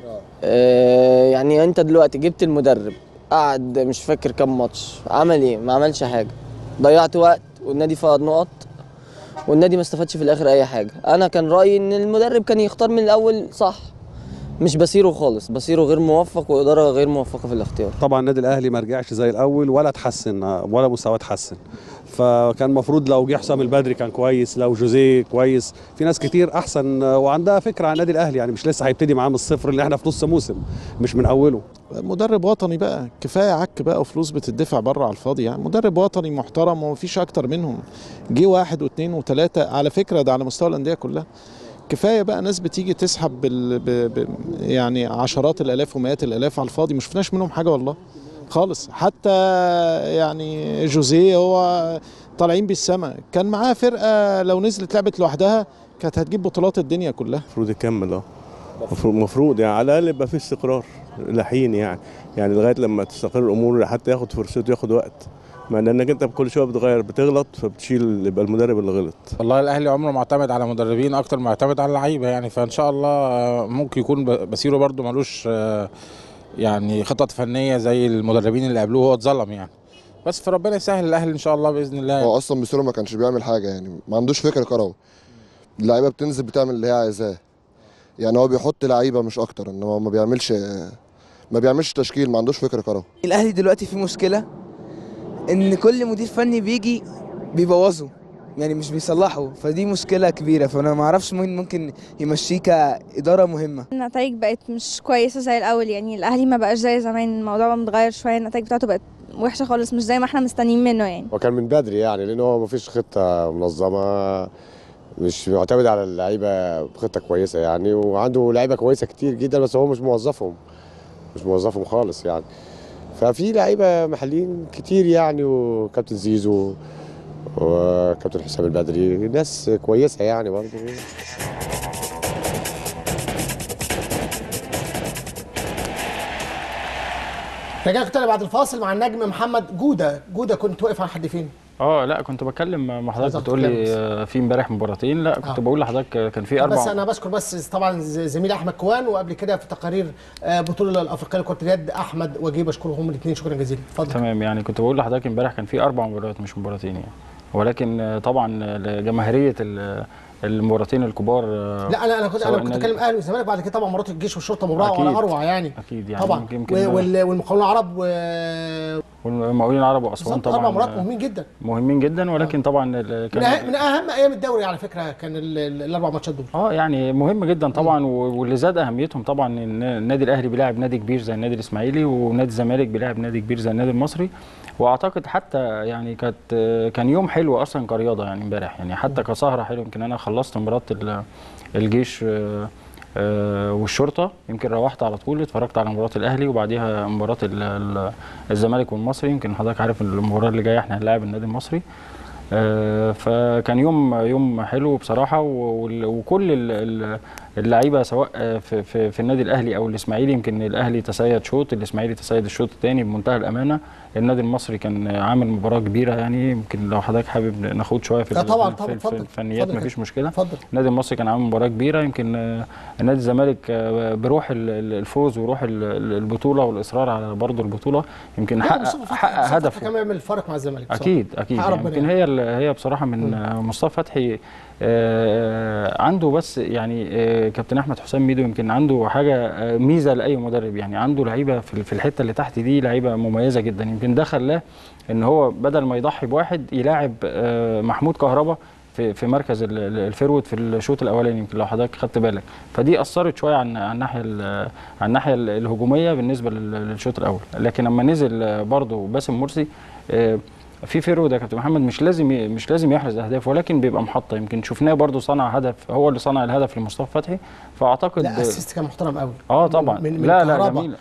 آه يعني انت دلوقتي جبت المدرب قعد مش فاكر كام ماتش عمل ايه ما عملش حاجة ضيعت وقت والنادي فقد نقط والنادي ما استفادش في الاخر اي حاجة انا كان رأيي ان المدرب كان يختار من الاول صح مش بصيره خالص بصيره غير موفق وإدارة غير موفقة في الاختيار طبعا النادي الاهلي ما رجعش زي الاول ولا اتحسن ولا مستواه اتحسن فكان المفروض لو جه حسام البدري كان كويس لو جوزيه كويس في ناس كتير احسن وعندها فكره عن النادي الاهلي يعني مش لسه هيبتدي معاه من الصفر اللي احنا في نص موسم مش من اوله مدرب وطني بقى كفايه عك بقى وفلوس بتدفع بره على الفاضي يعني مدرب وطني محترم ومفيش اكتر منهم جه واحد واثنين وثلاثه على فكره ده على مستوى الانديه كلها كفايه بقى ناس بتيجي تسحب بال... ب... ب... يعني عشرات الالاف ومئات الالاف على الفاضي ما شفناش منهم حاجه والله خالص حتى يعني جوزيه هو طالعين بالسما كان معاه فرقه لو نزلت لعبت لوحدها كانت هتجيب بطولات الدنيا كلها المفروض يكمل اه المفروض المفروض يعني على الاقل يبقى في استقرار لحين يعني يعني لغايه لما تستقر الامور حتى ياخد فرصته ياخد وقت مع انك انت كل شويه بتغير بتغلط فبتشيل يبقى المدرب اللي غلط والله الاهلي عمره ما اعتمد على مدربين اكتر ما اعتمد على اللعيبه يعني فان شاء الله آه، ممكن يكون ب- بسيره برده ملوش آه، يعني خطط فنيه زي المدربين اللي قبلوه هو اتظلم يعني بس فربنا يسهل الاهلي ان شاء الله باذن الله هو اصلا بيسيرو ما كانش بيعمل حاجه يعني ما عندوش فكر كروي اللعيبه بتنزل بتعمل اللي هي عايزاه يعني هو بيحط لعيبه مش اكتر انما هو ما بيعملش ما بيعملش تشكيل ما عندوش فكر كروي الاهلي دلوقتي في مشكله ان كل مدير فني بيجي بيبوظه يعني مش بيصلحه فدي مشكله كبيره فانا ما اعرفش مين ممكن يمشيه كاداره مهمه النتائج بقت مش كويسة زي الأول يعني الأهلي ما بقاش زي زمان الموضوع بقى متغير شوية النتائج بتاعته بقت وحشة خالص مش زي ما احنا مستنيين منه يعني وكان من بدري يعني لان هو مفيش خطه منظمه مش معتمد على اللعيبه بخطه كويسه يعني وعنده لعيبه كويسه كتير جدا بس هو مش موظفهم مش موظفهم خالص يعني ففي لعيبه محليين كتير يعني وكابتن زيزو وكابتن حسام البدري ناس كويسه يعني برضه رجعت تاني بعد الفاصل مع النجم محمد جوده جوده كنت واقف على حد فين اه لا كنت بكلم مع حضرتك عايزك بتقول تتكلم لي بس. آه، في امبارح مباراتين لا كنت آه. بقول لحضرتك آه، كان في اربع بس انا بشكر بس طبعا ز- زميلي احمد كوان وقبل كده في تقارير آه، بطوله الافريقيه لكره اليد احمد وجيه بشكرهم الاثنين شكرا جزيلا اتفضل تمام يعني كنت بقول لحضرتك امبارح كان في اربع مباريات مش مباراتين يعني ولكن آه، طبعا آه، لجماهيريه ال- المباراتين الكبار آه، لا انا انا كنت سواء انا كنت النادي- بتكلم اهلي والزمالك بعد كده طبعا مرات الجيش والشرطه مباراه أكيد. ولا اروع يعني اكيد يعني طبعا يمكن- يمكن و- وال- والمقاولون العرب و والمقاولين العرب واسوان بالظبط طبعا اربع مباريات آه، مهمين جدا مهمين جدا ولكن طبعا ال- من, كان أه- من اهم ايام الدوري على فكره كان ال- ال- الاربع ماتشات دول اه يعني مهم جدا طبعا و- واللي زاد اهميتهم طبعا ان النادي الاهلي بيلاعب نادي كبير زي النادي الاسماعيلي ونادي الزمالك بيلاعب نادي كبير زي النادي المصري واعتقد حتى يعني كانت كان يوم حلو اصلا كرياضه يعني امبارح يعني حتى كسهره حلو يمكن انا خلصت مباراه ال- الجيش آه، آه، والشرطه يمكن روحت على طول اتفرجت على مباراه الاهلي وبعديها مباراه ال- ال- الزمالك والمصري يمكن حضرتك عارف المباراه اللي جايه احنا هنلاعب النادي المصري آه، فكان يوم يوم حلو بصراحه وال- وكل ال- ال- اللعيبه سواء آه، في, في, في النادي الاهلي او الاسماعيلي يمكن الاهلي تسيد شوط الاسماعيلي تسيد الشوط الثاني بمنتهى الامانه النادي المصري كان عامل مباراه كبيره يعني يمكن لو حضرتك حابب ناخد شويه في لا ال- طبعا في- طبعا في اتفضل الفنيات اتفضل يا مفيش كابتن. مشكله اتفضل النادي المصري كان عامل مباراه كبيره يمكن آه، النادي الزمالك آه، بروح ال- ال- الفوز وروح ال- ال- البطوله والاصرار على برضه البطوله يمكن لا، حقق مصطفى فتحي- حقق مصطفى هدفه فتحي كان بيعمل فرق مع الزمالك بصراحة. اكيد اكيد حق يعني ربنا يمكن يعني. هي ال- هي بصراحه من آه، مصطفى فتحي آه، عنده بس يعني آه، آه، كابتن احمد حسام ميدو يمكن عنده حاجه آه، ميزه لاي مدرب يعني عنده لعيبه في في الحته اللي تحت دي لعيبه مميزه جدا يمكن ده خلاه ان هو بدل ما يضحي بواحد يلاعب آه، محمود كهربا في في مركز ال- ال- الفيرود في الشوط الاولاني يمكن لو حضرتك خدت بالك فدي اثرت شويه عن عن الناحيه ال- عن الناحيه ال- الهجوميه بالنسبه لل- للشوط الاول لكن لما نزل آه، برضه باسم مرسي آه، في فيرود يا كابتن محمد مش لازم ي- مش لازم يحرز اهداف ولكن بيبقى محطه يمكن شفناه برضه صنع هدف هو اللي صنع الهدف لمصطفى فتحي فاعتقد لا اسيست كان محترم قوي اه طبعا من من لا لا كهربا جميل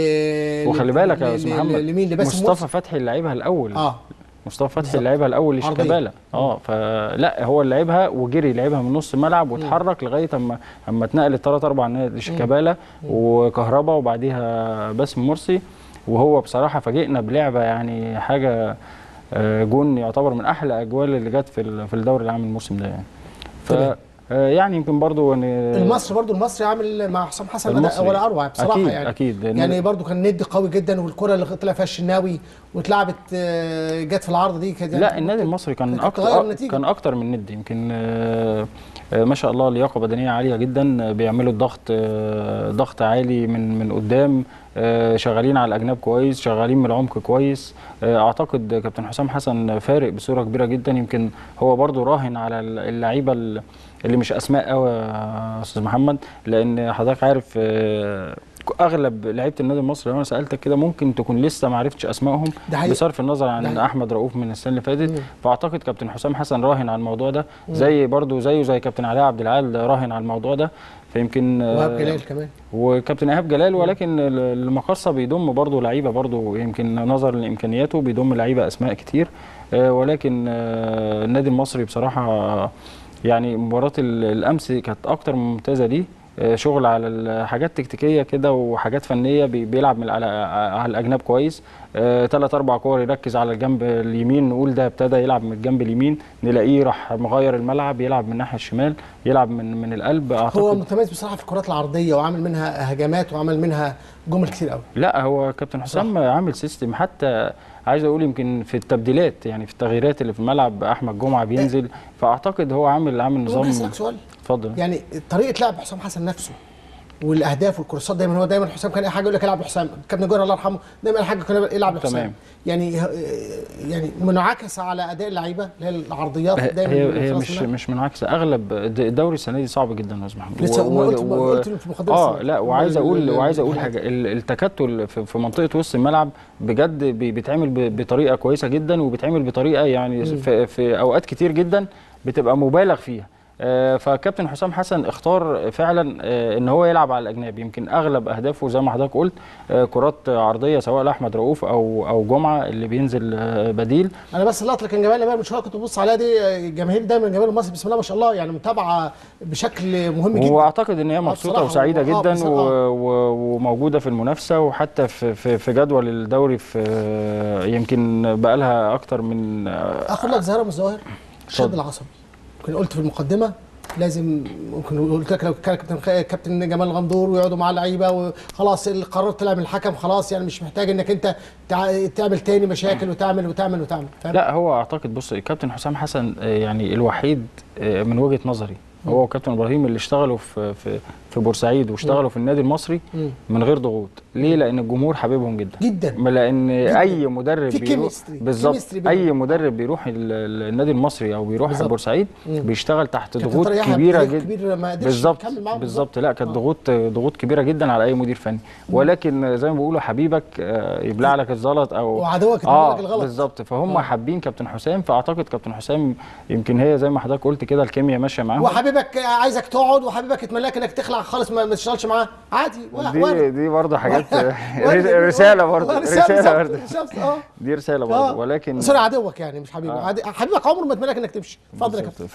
ل وخلي بالك يا ل- استاذ ل- محمد لمين لباسم مصطفى مرسي. فتحي اللي لعبها الاول اه مصطفى فتحي بالظبط. اللي لعبها الاول عرضية. لشيكابالا اه فلا هو اللي لعبها وجري لعبها من نص الملعب واتحرك لغايه اما اما اتنقلت ثلاث اربع نقل لشيكابالا وكهربا وبعديها باسم مرسي وهو بصراحه فاجئنا بلعبه يعني حاجه آه، جون يعتبر من احلى اجوال اللي جت في ال- في الدوري العام الموسم ده يعني ف تمام. آه، يعني يمكن برضو ان المصري برضو المصري عامل مع حسام حسن اداء المصري. ولا اروع بصراحه أكيد، يعني أكيد. يعني برضو كان ند قوي جدا والكره اللي طلع فيها الشناوي واتلعبت آه، جت في العرض دي كده لا النادي المصري كان كانت تغير اكتر النتيجة. كان اكتر من ند يمكن آه، آه، ما شاء الله لياقه بدنيه عاليه جدا آه، بيعملوا الضغط آه، ضغط عالي من من قدام آه، شغالين على الاجناب كويس شغالين من العمق كويس آه، اعتقد كابتن حسام حسن فارق بصوره كبيره جدا يمكن هو برضو راهن على اللعيبه اللي مش اسماء قوي يا استاذ محمد لان حضرتك عارف آه، اغلب لعيبه النادي المصري لو انا سالتك كده ممكن تكون لسه ما عرفتش اسمائهم ده حقيقي. بصرف النظر ده عن حقيقي. احمد رؤوف من السنه اللي فاتت مم. فاعتقد كابتن حسام حسن راهن على الموضوع ده مم. زي برضو زيه زي كابتن علاء عبد العال راهن على الموضوع ده فيمكن آه، وهاب جلال كمان وكابتن ايهاب جلال ولكن ال- المقصه بيضم برضو لعيبه برضو يمكن نظرا لامكانياته بيضم لعيبه اسماء كتير آه، ولكن آه، النادي المصري بصراحه آه، يعني مباراه ال- الامس كانت اكتر من ممتازه دي آه، شغل على الحاجات تكتيكيه كده وحاجات فنيه بي- بيلعب من على على الاجناب كويس ثلاث اربع كور يركز على الجنب اليمين نقول ده ابتدى يلعب من الجنب اليمين نلاقيه راح مغير الملعب يلعب من الناحيه الشمال يلعب من من القلب اعتقد هو متميز بصراحه في الكرات العرضيه وعامل منها هجمات وعمل منها جمل كتير قوي لا هو كابتن حسام عامل سيستم حتى عايز اقول يمكن في التبديلات يعني في التغييرات اللي في الملعب احمد جمعه بينزل فاعتقد هو عامل عامل ممكن نظام اسالك سؤال اتفضل يعني طريقه لعب حسام حسن نفسه والاهداف والكورسات دايما هو دايما حسام كان اي حاجه يقول لك العب حسام كابتن جوهر الله يرحمه دايما اي حاجه كان يلعب حسام تمام. يعني يعني منعكس على اداء اللعيبه اللي هي العرضيات دايما هي من هي خلاص مش منها. مش منعكسه اغلب الد- الدوري السنه دي صعب جدا يا استاذ محمد لسه ما قلت- ما قلت في مقدمة اه السنة. لا وعايز ال- اقول ال- وعايز اقول الحاجات. حاجه ال- التكتل في في منطقه وسط الملعب بجد بي- بيتعمل ب- بطريقه كويسه جدا وبيتعمل بطريقه يعني مم. في, في اوقات كتير جدا بتبقى مبالغ فيها آه، فكابتن حسام حسن اختار فعلا آه، ان هو يلعب على الاجناب يمكن اغلب اهدافه زي ما حضرتك قلت آه، كرات عرضيه سواء لاحمد رؤوف او او جمعه اللي بينزل آه، بديل انا بس اللقطه اللي كان جمال امام من شويه كنت ببص عليها دي الجماهير دايما جماهير مصر بسم الله ما شاء الله يعني متابعه بشكل مهم جدا واعتقد ان هي مبسوطه بصراحة، وسعيده آه، جدا بصراحة. و... و... وموجوده في المنافسه وحتى في في, في جدول الدوري في يمكن بقى لها اكتر من اخد لك ظاهره من الظواهر الشد اتفضل. العصبي يمكن قلت في المقدمه لازم ممكن قلت لك لو كان كابتن خ- كابتن جمال غندور ويقعدوا مع اللعيبه وخلاص القرار طلع من الحكم خلاص يعني مش محتاج انك انت تع- تعمل تاني مشاكل وتعمل وتعمل وتعمل فاهم؟ لا هو اعتقد بص الكابتن حسام حسن آه، يعني الوحيد آه، من وجهه نظري هو وكابتن ابراهيم اللي اشتغلوا في في في بورسعيد واشتغلوا في النادي المصري مم. من غير ضغوط ليه لان الجمهور حبيبهم جدا جدا ما لان اي مدرب في بيروح chemistry، بالظبط chemistry بينهم. اي مدرب بيروح ال- ال- النادي المصري او بيروح بالظبط. بورسعيد مم. بيشتغل تحت كابتن ضغوط طارق يحيى كبيره تاريخ جدا كبير ما قدرش بالظبط يكمل معاهم بالظبط لا كانت ضغوط ضغوط كبيره جدا على اي مدير فني ولكن زي ما بيقولوا حبيبك آه، يبلع لك الزلط او وعدوك يتمنى اه لك الغلط. بالظبط فهم آه. حابين كابتن حسام فاعتقد كابتن حسام يمكن هي زي ما حضرتك قلت كده الكيمياء ماشيه معاهم وحبيبك عايزك تقعد وحبيبك يتمنى لك انك تخلع خالص ما ما تشتغلش معاه عادي دي وارد. دي برضه حاجات وارد. رساله برضه رسالة رساله بالظبط. برضه رسالة، اه دي رساله آه. برضه ولكن سوري عدوك يعني مش حبيبك آه. عادي- حبيبك عمره ما يتمنى لك انك تمشي اتفضل يا كابتن ف...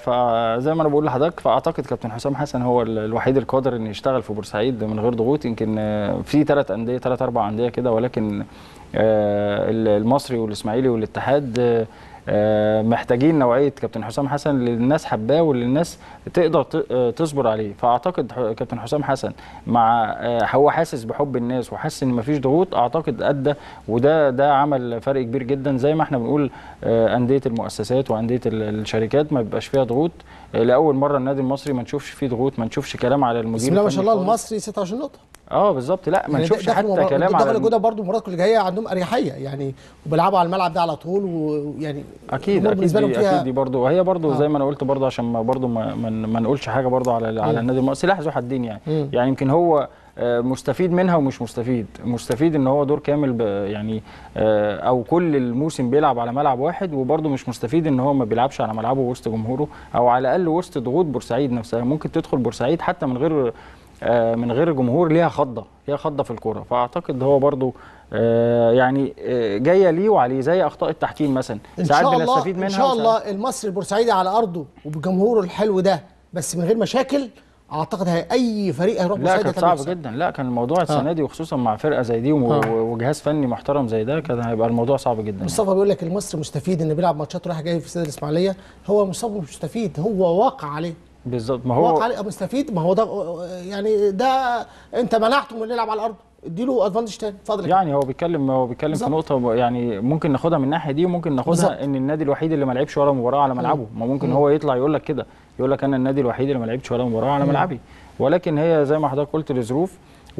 فزي ما انا بقول لحضرتك فاعتقد كابتن حسام حسن هو ال- الوحيد القادر انه يشتغل في بورسعيد من غير ضغوط يمكن آه، في ثلاث انديه ثلاث اربع انديه كده ولكن آه، ال- المصري والاسماعيلي والاتحاد آه، آه، محتاجين نوعيه كابتن حسام حسن اللي الناس حباه واللي الناس تقدر ت- آه، تصبر عليه فاعتقد ح- كابتن حسام حسن مع آه، هو حاسس بحب الناس وحاسس ان مفيش ضغوط اعتقد ادى وده ده عمل فرق كبير جدا زي ما احنا بنقول آه، انديه المؤسسات وانديه ال- الشركات ما بيبقاش فيها ضغوط آه، لاول مره النادي المصري ما نشوفش فيه ضغوط ما نشوفش كلام على المدير بسم الله ما الفني شاء الله خالص. المصري 26 نقطه اه بالظبط لا ما يعني نشوفش دخلوا حتى مباراة- كلام على دخلوا الم- جوده برضه المباريات اللي جايه عندهم اريحيه يعني وبيلعبوا على الملعب ده على طول ويعني اكيد الأمور اكيد بالنسبه لهم دي فيها اكيد دي برضه وهي برضه آه. زي ما انا قلت برضه عشان ما برضه ما, ما, ما نقولش حاجه برضه على على مم. النادي المصري سلاح ذو حدين يعني مم. يعني يمكن هو آه، مستفيد منها ومش مستفيد مستفيد ان هو دور كامل ب- يعني آه، او كل الموسم بيلعب على ملعب واحد وبرضه مش مستفيد ان هو ما بيلعبش على ملعبه وسط جمهوره او على الاقل وسط ضغوط بورسعيد نفسها ممكن تدخل بورسعيد حتى من غير آه، من غير جمهور ليها خضه ليها خضه في الكوره فاعتقد هو برضه آه، يعني آه، جايه ليه وعليه زي اخطاء التحكيم مثلا ان ساعات شاء الله بنستفيد منها ان شاء وساعات- الله المصري البورسعيدي على ارضه وبجمهوره الحلو ده بس من غير مشاكل اعتقد هي اي فريق هيروح لا بورسعيد كانت هيتعمل صعب بورسعيد. جدا لا كان الموضوع السنه دي وخصوصا مع فرقه زي دي و- آه. وجهاز فني محترم زي ده كان هيبقى الموضوع صعب جدا مصطفى بيقول لك المصري مستفيد ان بيلعب ماتشات رايح جاي في استاد الاسماعيليه هو مصطفى مش مستفيد هو واقع عليه بالظبط ما واقع هو عليه مستفيد ما هو ده يعني ده انت منعته من يلعب على الارض اديله ادفانتج تاني اتفضل يا يعني هو بيتكلم هو بيتكلم في بالظبط. نقطه يعني ممكن ناخدها من الناحيه دي وممكن ناخدها بالظبط. ان النادي الوحيد اللي ما لعبش ولا مباراه على ملعبه ما ممكن مم. هو يطلع يقول لك كده يقول لك انا النادي الوحيد اللي ما لعبش ولا مباراه على مم. ملعبي ولكن هي زي ما حضرتك قلت لظروف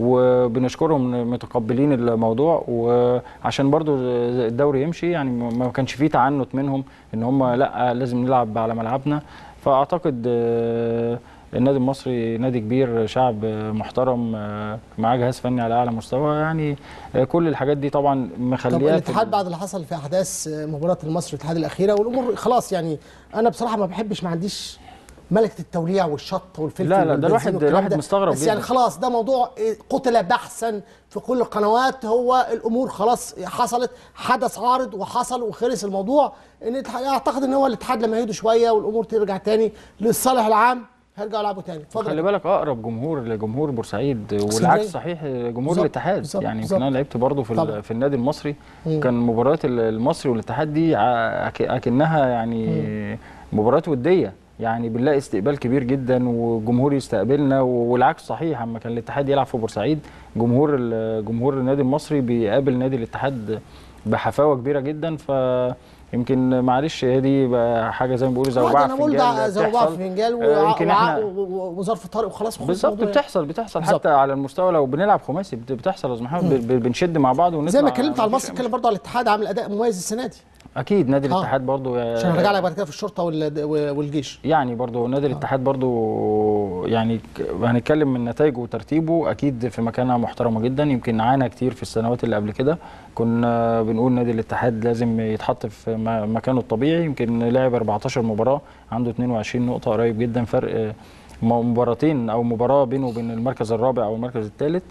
وبنشكرهم متقبلين الموضوع وعشان برضو الدوري يمشي يعني ما كانش فيه تعنت منهم ان هم لا لازم نلعب على ملعبنا فاعتقد آه، النادي المصري نادي كبير شعب محترم آه، معاه جهاز فني على اعلى مستوى يعني آه، كل الحاجات دي طبعا طب مخليها في الاتحاد بعد اللي حصل في احداث مباراه المصري والاتحاد الاخيره والامور خلاص يعني انا بصراحه ما بحبش ما عنديش ملكه التوليع والشط والفلفل لا، لا، ده والبنزين الواحد- والكلام الواحد ده. مستغرب بس يعني جدا. خلاص ده موضوع إيه، قتل بحثا في كل القنوات هو الامور خلاص حصلت حدث عارض وحصل وخلص الموضوع ان الاتحاد- اعتقد ان هو الاتحاد لما يهدوا شويه والامور ترجع تاني للصالح العام هيرجعوا يلعبوا تاني اتفضل خلي بالك اقرب جمهور لجمهور بورسعيد اسكندرية. والعكس صحيح جمهور بالظبط، الاتحاد بالظبط، يعني بالظبط. يمكن انا لعبت برضه في طبعا. ال- في النادي المصري مم. كان مباريات ال- المصري والاتحاد دي ع- أك- اكنها يعني مباريات وديه يعني بنلاقي استقبال كبير جدا وجمهور يستقبلنا والعكس صحيح اما كان الاتحاد يلعب في بورسعيد جمهور ال- جمهور النادي المصري بيقابل نادي الاتحاد بحفاوه كبيره جدا ف يمكن معلش هي دي بقى حاجه زي ما بيقولوا عادي زوبعه انا في بقول فنجان ده زوبعه بتحصل. في فنجان آه، وع- يمكن وع- احنا و- و- وظرف طارئ وخلاص وخلص بالظبط الموضوع. بتحصل بتحصل بالظبط. حتى على المستوى لو بنلعب خماسي بت- بتحصل يا استاذ محمد مم. ب- ب- بنشد مع بعض ونطلع زي ما اتكلمت على مفيش المصري اتكلم برضه على الاتحاد عامل اداء مميز السنه دي اكيد نادي آه. الاتحاد برضو عشان هرجع لك بعد كده في الشرطه وال- والجيش يعني برضو نادي الاتحاد برضو يعني ك- هنتكلم من نتائجه وترتيبه اكيد في مكانه محترمه جدا يمكن عانى كتير في السنوات اللي قبل كده كنا بنقول نادي الاتحاد لازم يتحط في م- مكانه الطبيعي يمكن لعب 14 مباراه عنده 22 نقطه قريب جدا فرق آه، م- مباراتين او مباراه بينه وبين المركز الرابع او المركز الثالث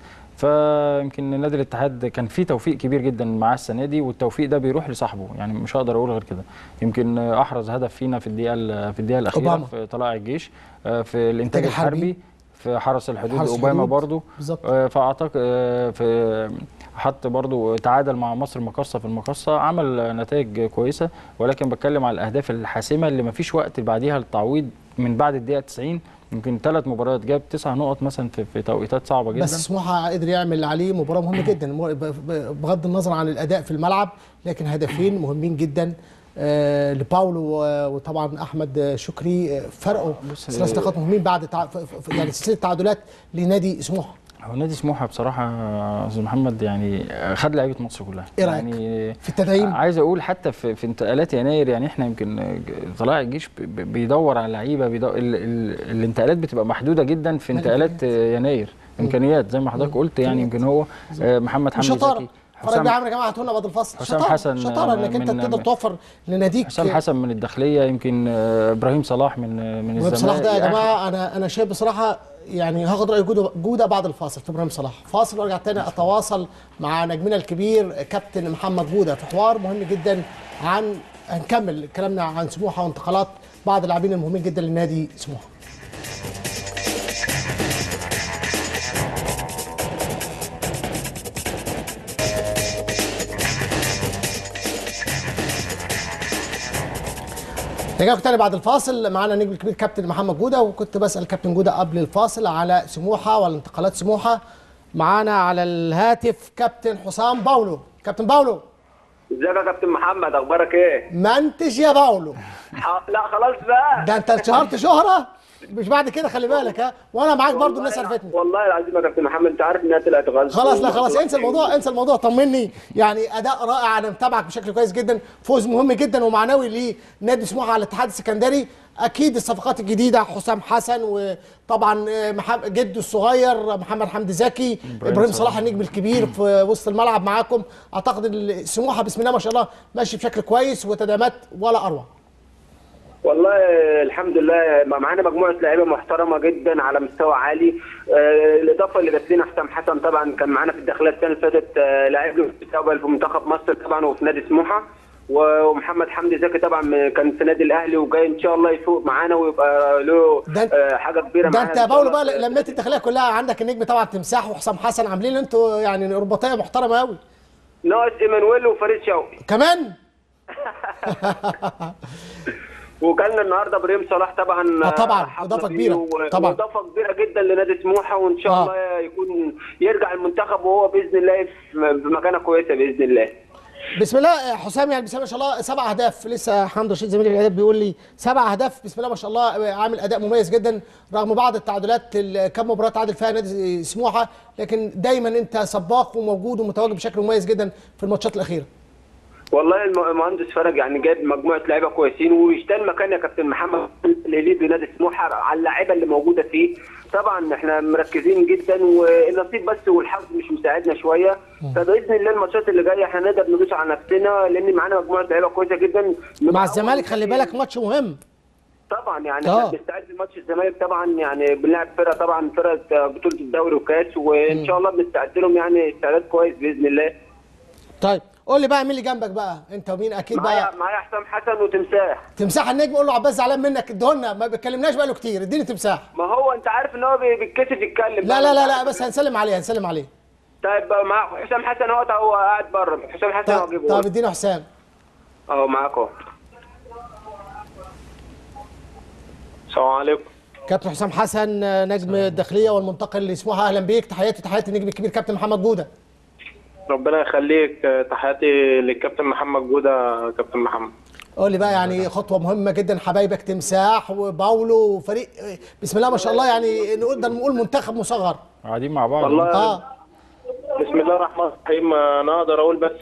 فيمكن نادي الاتحاد كان فيه توفيق كبير جدا معاه السنه دي والتوفيق ده بيروح لصاحبه يعني مش هقدر اقول غير كده يمكن احرز هدف فينا في الدقيقه ال- في الدقيقه الاخيره أوباما. في طلائع الجيش آه، في الانتاج الحربي. الحربي في حرس الحدود حرس اوباما الحدود. برضو بالظبط. آه، فاعتقد آه، في حط برضو تعادل مع مصر المقاصه في المقاصه عمل نتائج كويسه ولكن بتكلم على الاهداف الحاسمه اللي ما فيش وقت بعديها للتعويض من بعد الدقيقه 90 يمكن ثلاث مباريات جاب تسع نقط مثلا في, في توقيتات صعبه جدا بس سموحه قدر يعمل اللي عليه مباراه مهمه جدا مو- ب- ب- بغض النظر عن الاداء في الملعب لكن هدفين مهمين جدا آه لباولو و- وطبعا احمد شكري آه، فرقوا بص، ثلاث نقاط مهمين بعد تع... ف- ف- يعني سلسله تعادلات لنادي سموحه هو نادي سموحه بصراحه يا استاذ محمد يعني خد لعيبه مصر كلها إيه رأيك؟ يعني في التدعيم عايز اقول حتى في, في انتقالات يناير يعني احنا يمكن طلائع الجيش ب- ب- بيدور على لعيبه بيدور ال ال الانتقالات بتبقى محدوده جدا في انتقالات يناير امكانيات زي ما حضرتك قلت يعني يمكن هو آه، محمد حمدي شطاره زكي فرج بيه عامر يا جماعه هاتونا بعد الفصل حسام شطاره حسن، شطاره انك انت من- تقدر توفر لناديك حسام حسن من الداخليه يمكن آه، ابراهيم صلاح من آه، من ابراهيم صلاح ده يا الزمالك. جماعه انا انا شايف بصراحه يعني هاخد راي جوده جوده بعد الفاصل في ابراهيم صلاح فاصل وارجع تاني اتواصل مع نجمنا الكبير كابتن محمد جوده في حوار مهم جدا عن هنكمل كلامنا عن سموحه وانتقالات بعض اللاعبين المهمين جدا لنادي سموحه رجعكم تاني بعد الفاصل معانا نجم الكبير كابتن محمد جوده وكنت بسال كابتن جوده قبل الفاصل على سموحه ولا انتقالات سموحه معانا على الهاتف كابتن حسام باولو كابتن باولو ازيك يا كابتن محمد اخبارك ايه؟ منتج يا باولو ح- لا خلاص بقى ده انت اتشهرت شهره مش بعد كده خلي بالك ها وانا معاك برضو الناس عرفتني والله العظيم يا كابتن محمد انت عارف انها طلعت غلط خلاص لا خلاص انسى الموضوع انسى الموضوع طمني يعني اداء رائع انا متابعك بشكل كويس جدا فوز مهم جدا ومعنوي لنادي سموحه على الاتحاد السكندري اكيد الصفقات الجديده حسام حسن وطبعا مح- جده الصغير محمد حمدي زكي ابراهيم صلاح النجم الكبير في وسط الملعب معاكم اعتقد ان سموحه بسم الله ما شاء الله ماشي بشكل كويس وتدعيمات ولا اروع والله الحمد لله ما معانا مجموعه لعيبه محترمه جدا على مستوى عالي آه، الاضافه اللي جات لنا حسام حسن طبعا كان معانا في الداخليه السنه اللي فاتت آه، لاعب له مستقبل في منتخب مصر طبعا وفي نادي سموحه ومحمد حمدي زكي طبعا كان في نادي الاهلي وجاي ان شاء الله يفوق معانا ويبقى له آه، حاجه كبيره ده معانا انت إن يا شاء باولو الله. بقى لميت الداخليه كلها عندك النجم طبعا تمساح وحسام حسن عاملين انتوا يعني رباطيه محترمه قوي ناقص ايمانويل وفريد شوقي كمان وكان النهارده ابراهيم صلاح طبعا آه طبعاً، حظ إضافة فيه كبيرة، و- طبعاً. واضافه كبيره جدا لنادي سموحه وان شاء آه. الله يكون يرجع المنتخب وهو باذن الله في في مكانه كويسه باذن الله بسم الله حسام يعني بسم الله ما شاء الله سبع اهداف لسه حمد رشيد زميلي في الاعداد بيقول لي سبع اهداف بسم الله ما شاء الله عامل اداء مميز جدا رغم بعض التعادلات ال- كم مباراه تعادل فيها نادي سموحه لكن دايما انت سباق وموجود ومتواجد بشكل مميز جدا في الماتشات الاخيره والله الم- المهندس فرج يعني جايب مجموعه لعيبه كويسين ويشتغل مكان يا كابتن محمد اللي بنادي سموحه على اللعيبه اللي موجوده فيه طبعا احنا مركزين جدا والنصيب بس والحظ مش مساعدنا شويه فباذن الله الماتشات اللي جايه احنا نقدر ندوس على نفسنا لان معانا مجموعه لعيبه كويسه جدا مع الزمالك خلي بالك ماتش مهم طبعا يعني آه. احنا بنستعد لماتش الزمالك طبعا يعني بنلعب فرقه طبعا فرقه بطوله الدوري وكاس وان شاء الله بنستعد لهم يعني استعداد كويس باذن الله طيب قول لي بقى مين اللي جنبك بقى انت ومين اكيد معايا بقى معايا حسام حسن وتمساح تمساح النجم قول له عباس زعلان منك ادهولنا ما بيتكلمناش بقى له كتير اديني تمساح ما هو انت عارف ان هو بي- بيتكسف يتكلم لا لا لا لا بس هنسلم عليه هنسلم عليه طيب مع حسام حسن هو هو قاعد بره حسام حسن هو طب طب ادينا حسام اهو معاك اهو السلام عليكم كابتن حسام حسن آه، نجم الداخليه والمنتقل لسموحه اهلا بيك تحياتي تحياتي النجم الكبير كابتن محمد جوده ربنا يخليك تحياتي للكابتن محمد جوده كابتن محمد قول لي بقى يعني خطوه مهمه جدا حبايبك تمساح وباولو وفريق آه، بسم الله ما شاء الله يعني نقدر نقول منتخب مصغر قاعدين مع بعض والله اه بسم الله الرحمن الرحيم انا اقدر اقول بس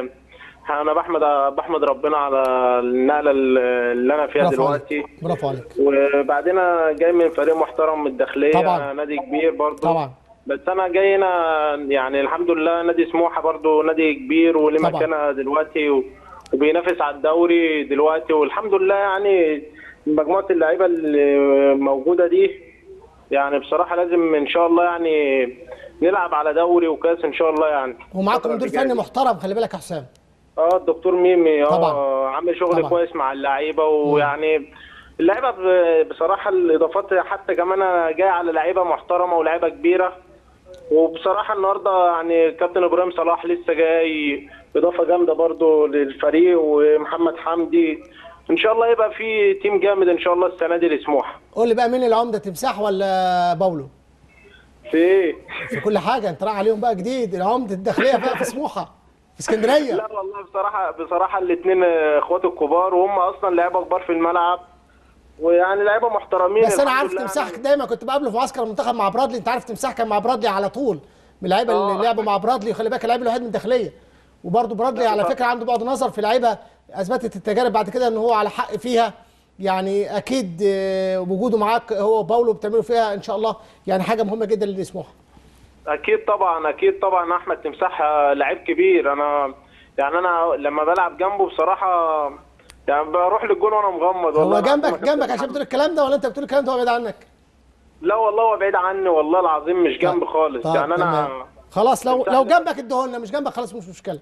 انا بحمد بحمد ربنا على النقله اللي انا فيها برافو دلوقتي عليك برافو عليك وبعدين انا جاي من فريق محترم من الداخليه طبعاً. نادي كبير برضه طبعا بس انا جاي هنا يعني الحمد لله نادي سموحه برضو نادي كبير وليه طبعاً. مكانه دلوقتي و- وبينافس على الدوري دلوقتي والحمد لله يعني مجموعه اللعيبه اللي موجوده دي يعني بصراحه لازم ان شاء الله يعني نلعب على دوري وكاس ان شاء الله يعني ومعاكم مدير فني محترم خلي بالك يا حسام اه الدكتور ميمي اه طبعاً. عامل شغل طبعاً. كويس مع اللعيبه ويعني اللعيبه ب- بصراحه الاضافات حتى كمان انا جاي على لعيبه محترمه ولاعيبه كبيره وبصراحه النهارده يعني كابتن ابراهيم صلاح لسه جاي اضافه جامده برضو للفريق ومحمد حمدي ان شاء الله يبقى في تيم جامد ان شاء الله السنه دي لسموحه قول لي بقى مين العمده تمساح ولا باولو في ايه في كل حاجه انت رايح عليهم بقى جديد العمده الداخليه بقى في سموحه في اسكندريه لا والله بصراحه بصراحه الاثنين اخوات الكبار وهم اصلا لعيبه كبار في الملعب ويعني لعيبه محترمين بس انا الحمد عارف لله تمساح دايما كنت بقابله في معسكر المنتخب مع برادلي انت عارف تمساح كان مع برادلي على طول من اللعيبه اللي لعبوا مع برادلي وخلي بالك اللعيب الوحيد من الداخليه وبرده برادلي على فكره عنده بعد نظر في لعيبه اثبتت التجارب بعد كده ان هو على حق فيها يعني اكيد آه، وجوده معاك هو وباولو بتعملوا فيها ان شاء الله يعني حاجه مهمه جدا لسموحه اكيد طبعا اكيد طبعا احمد تمساح آه، لعيب كبير انا يعني انا لما بلعب جنبه بصراحه يعني بروح للجون وانا مغمض والله هو العظيم جنبك يا جنبك عشان بتقول الكلام ده ولا انت بتقول الكلام ده وهو بعيد عنك لا والله هو بعيد عني والله العظيم مش جنبي خالص طب يعني انا تمام. خلاص لو تمساح لو ده- جنبك اديهولنا مش جنبك خلاص مش مشكله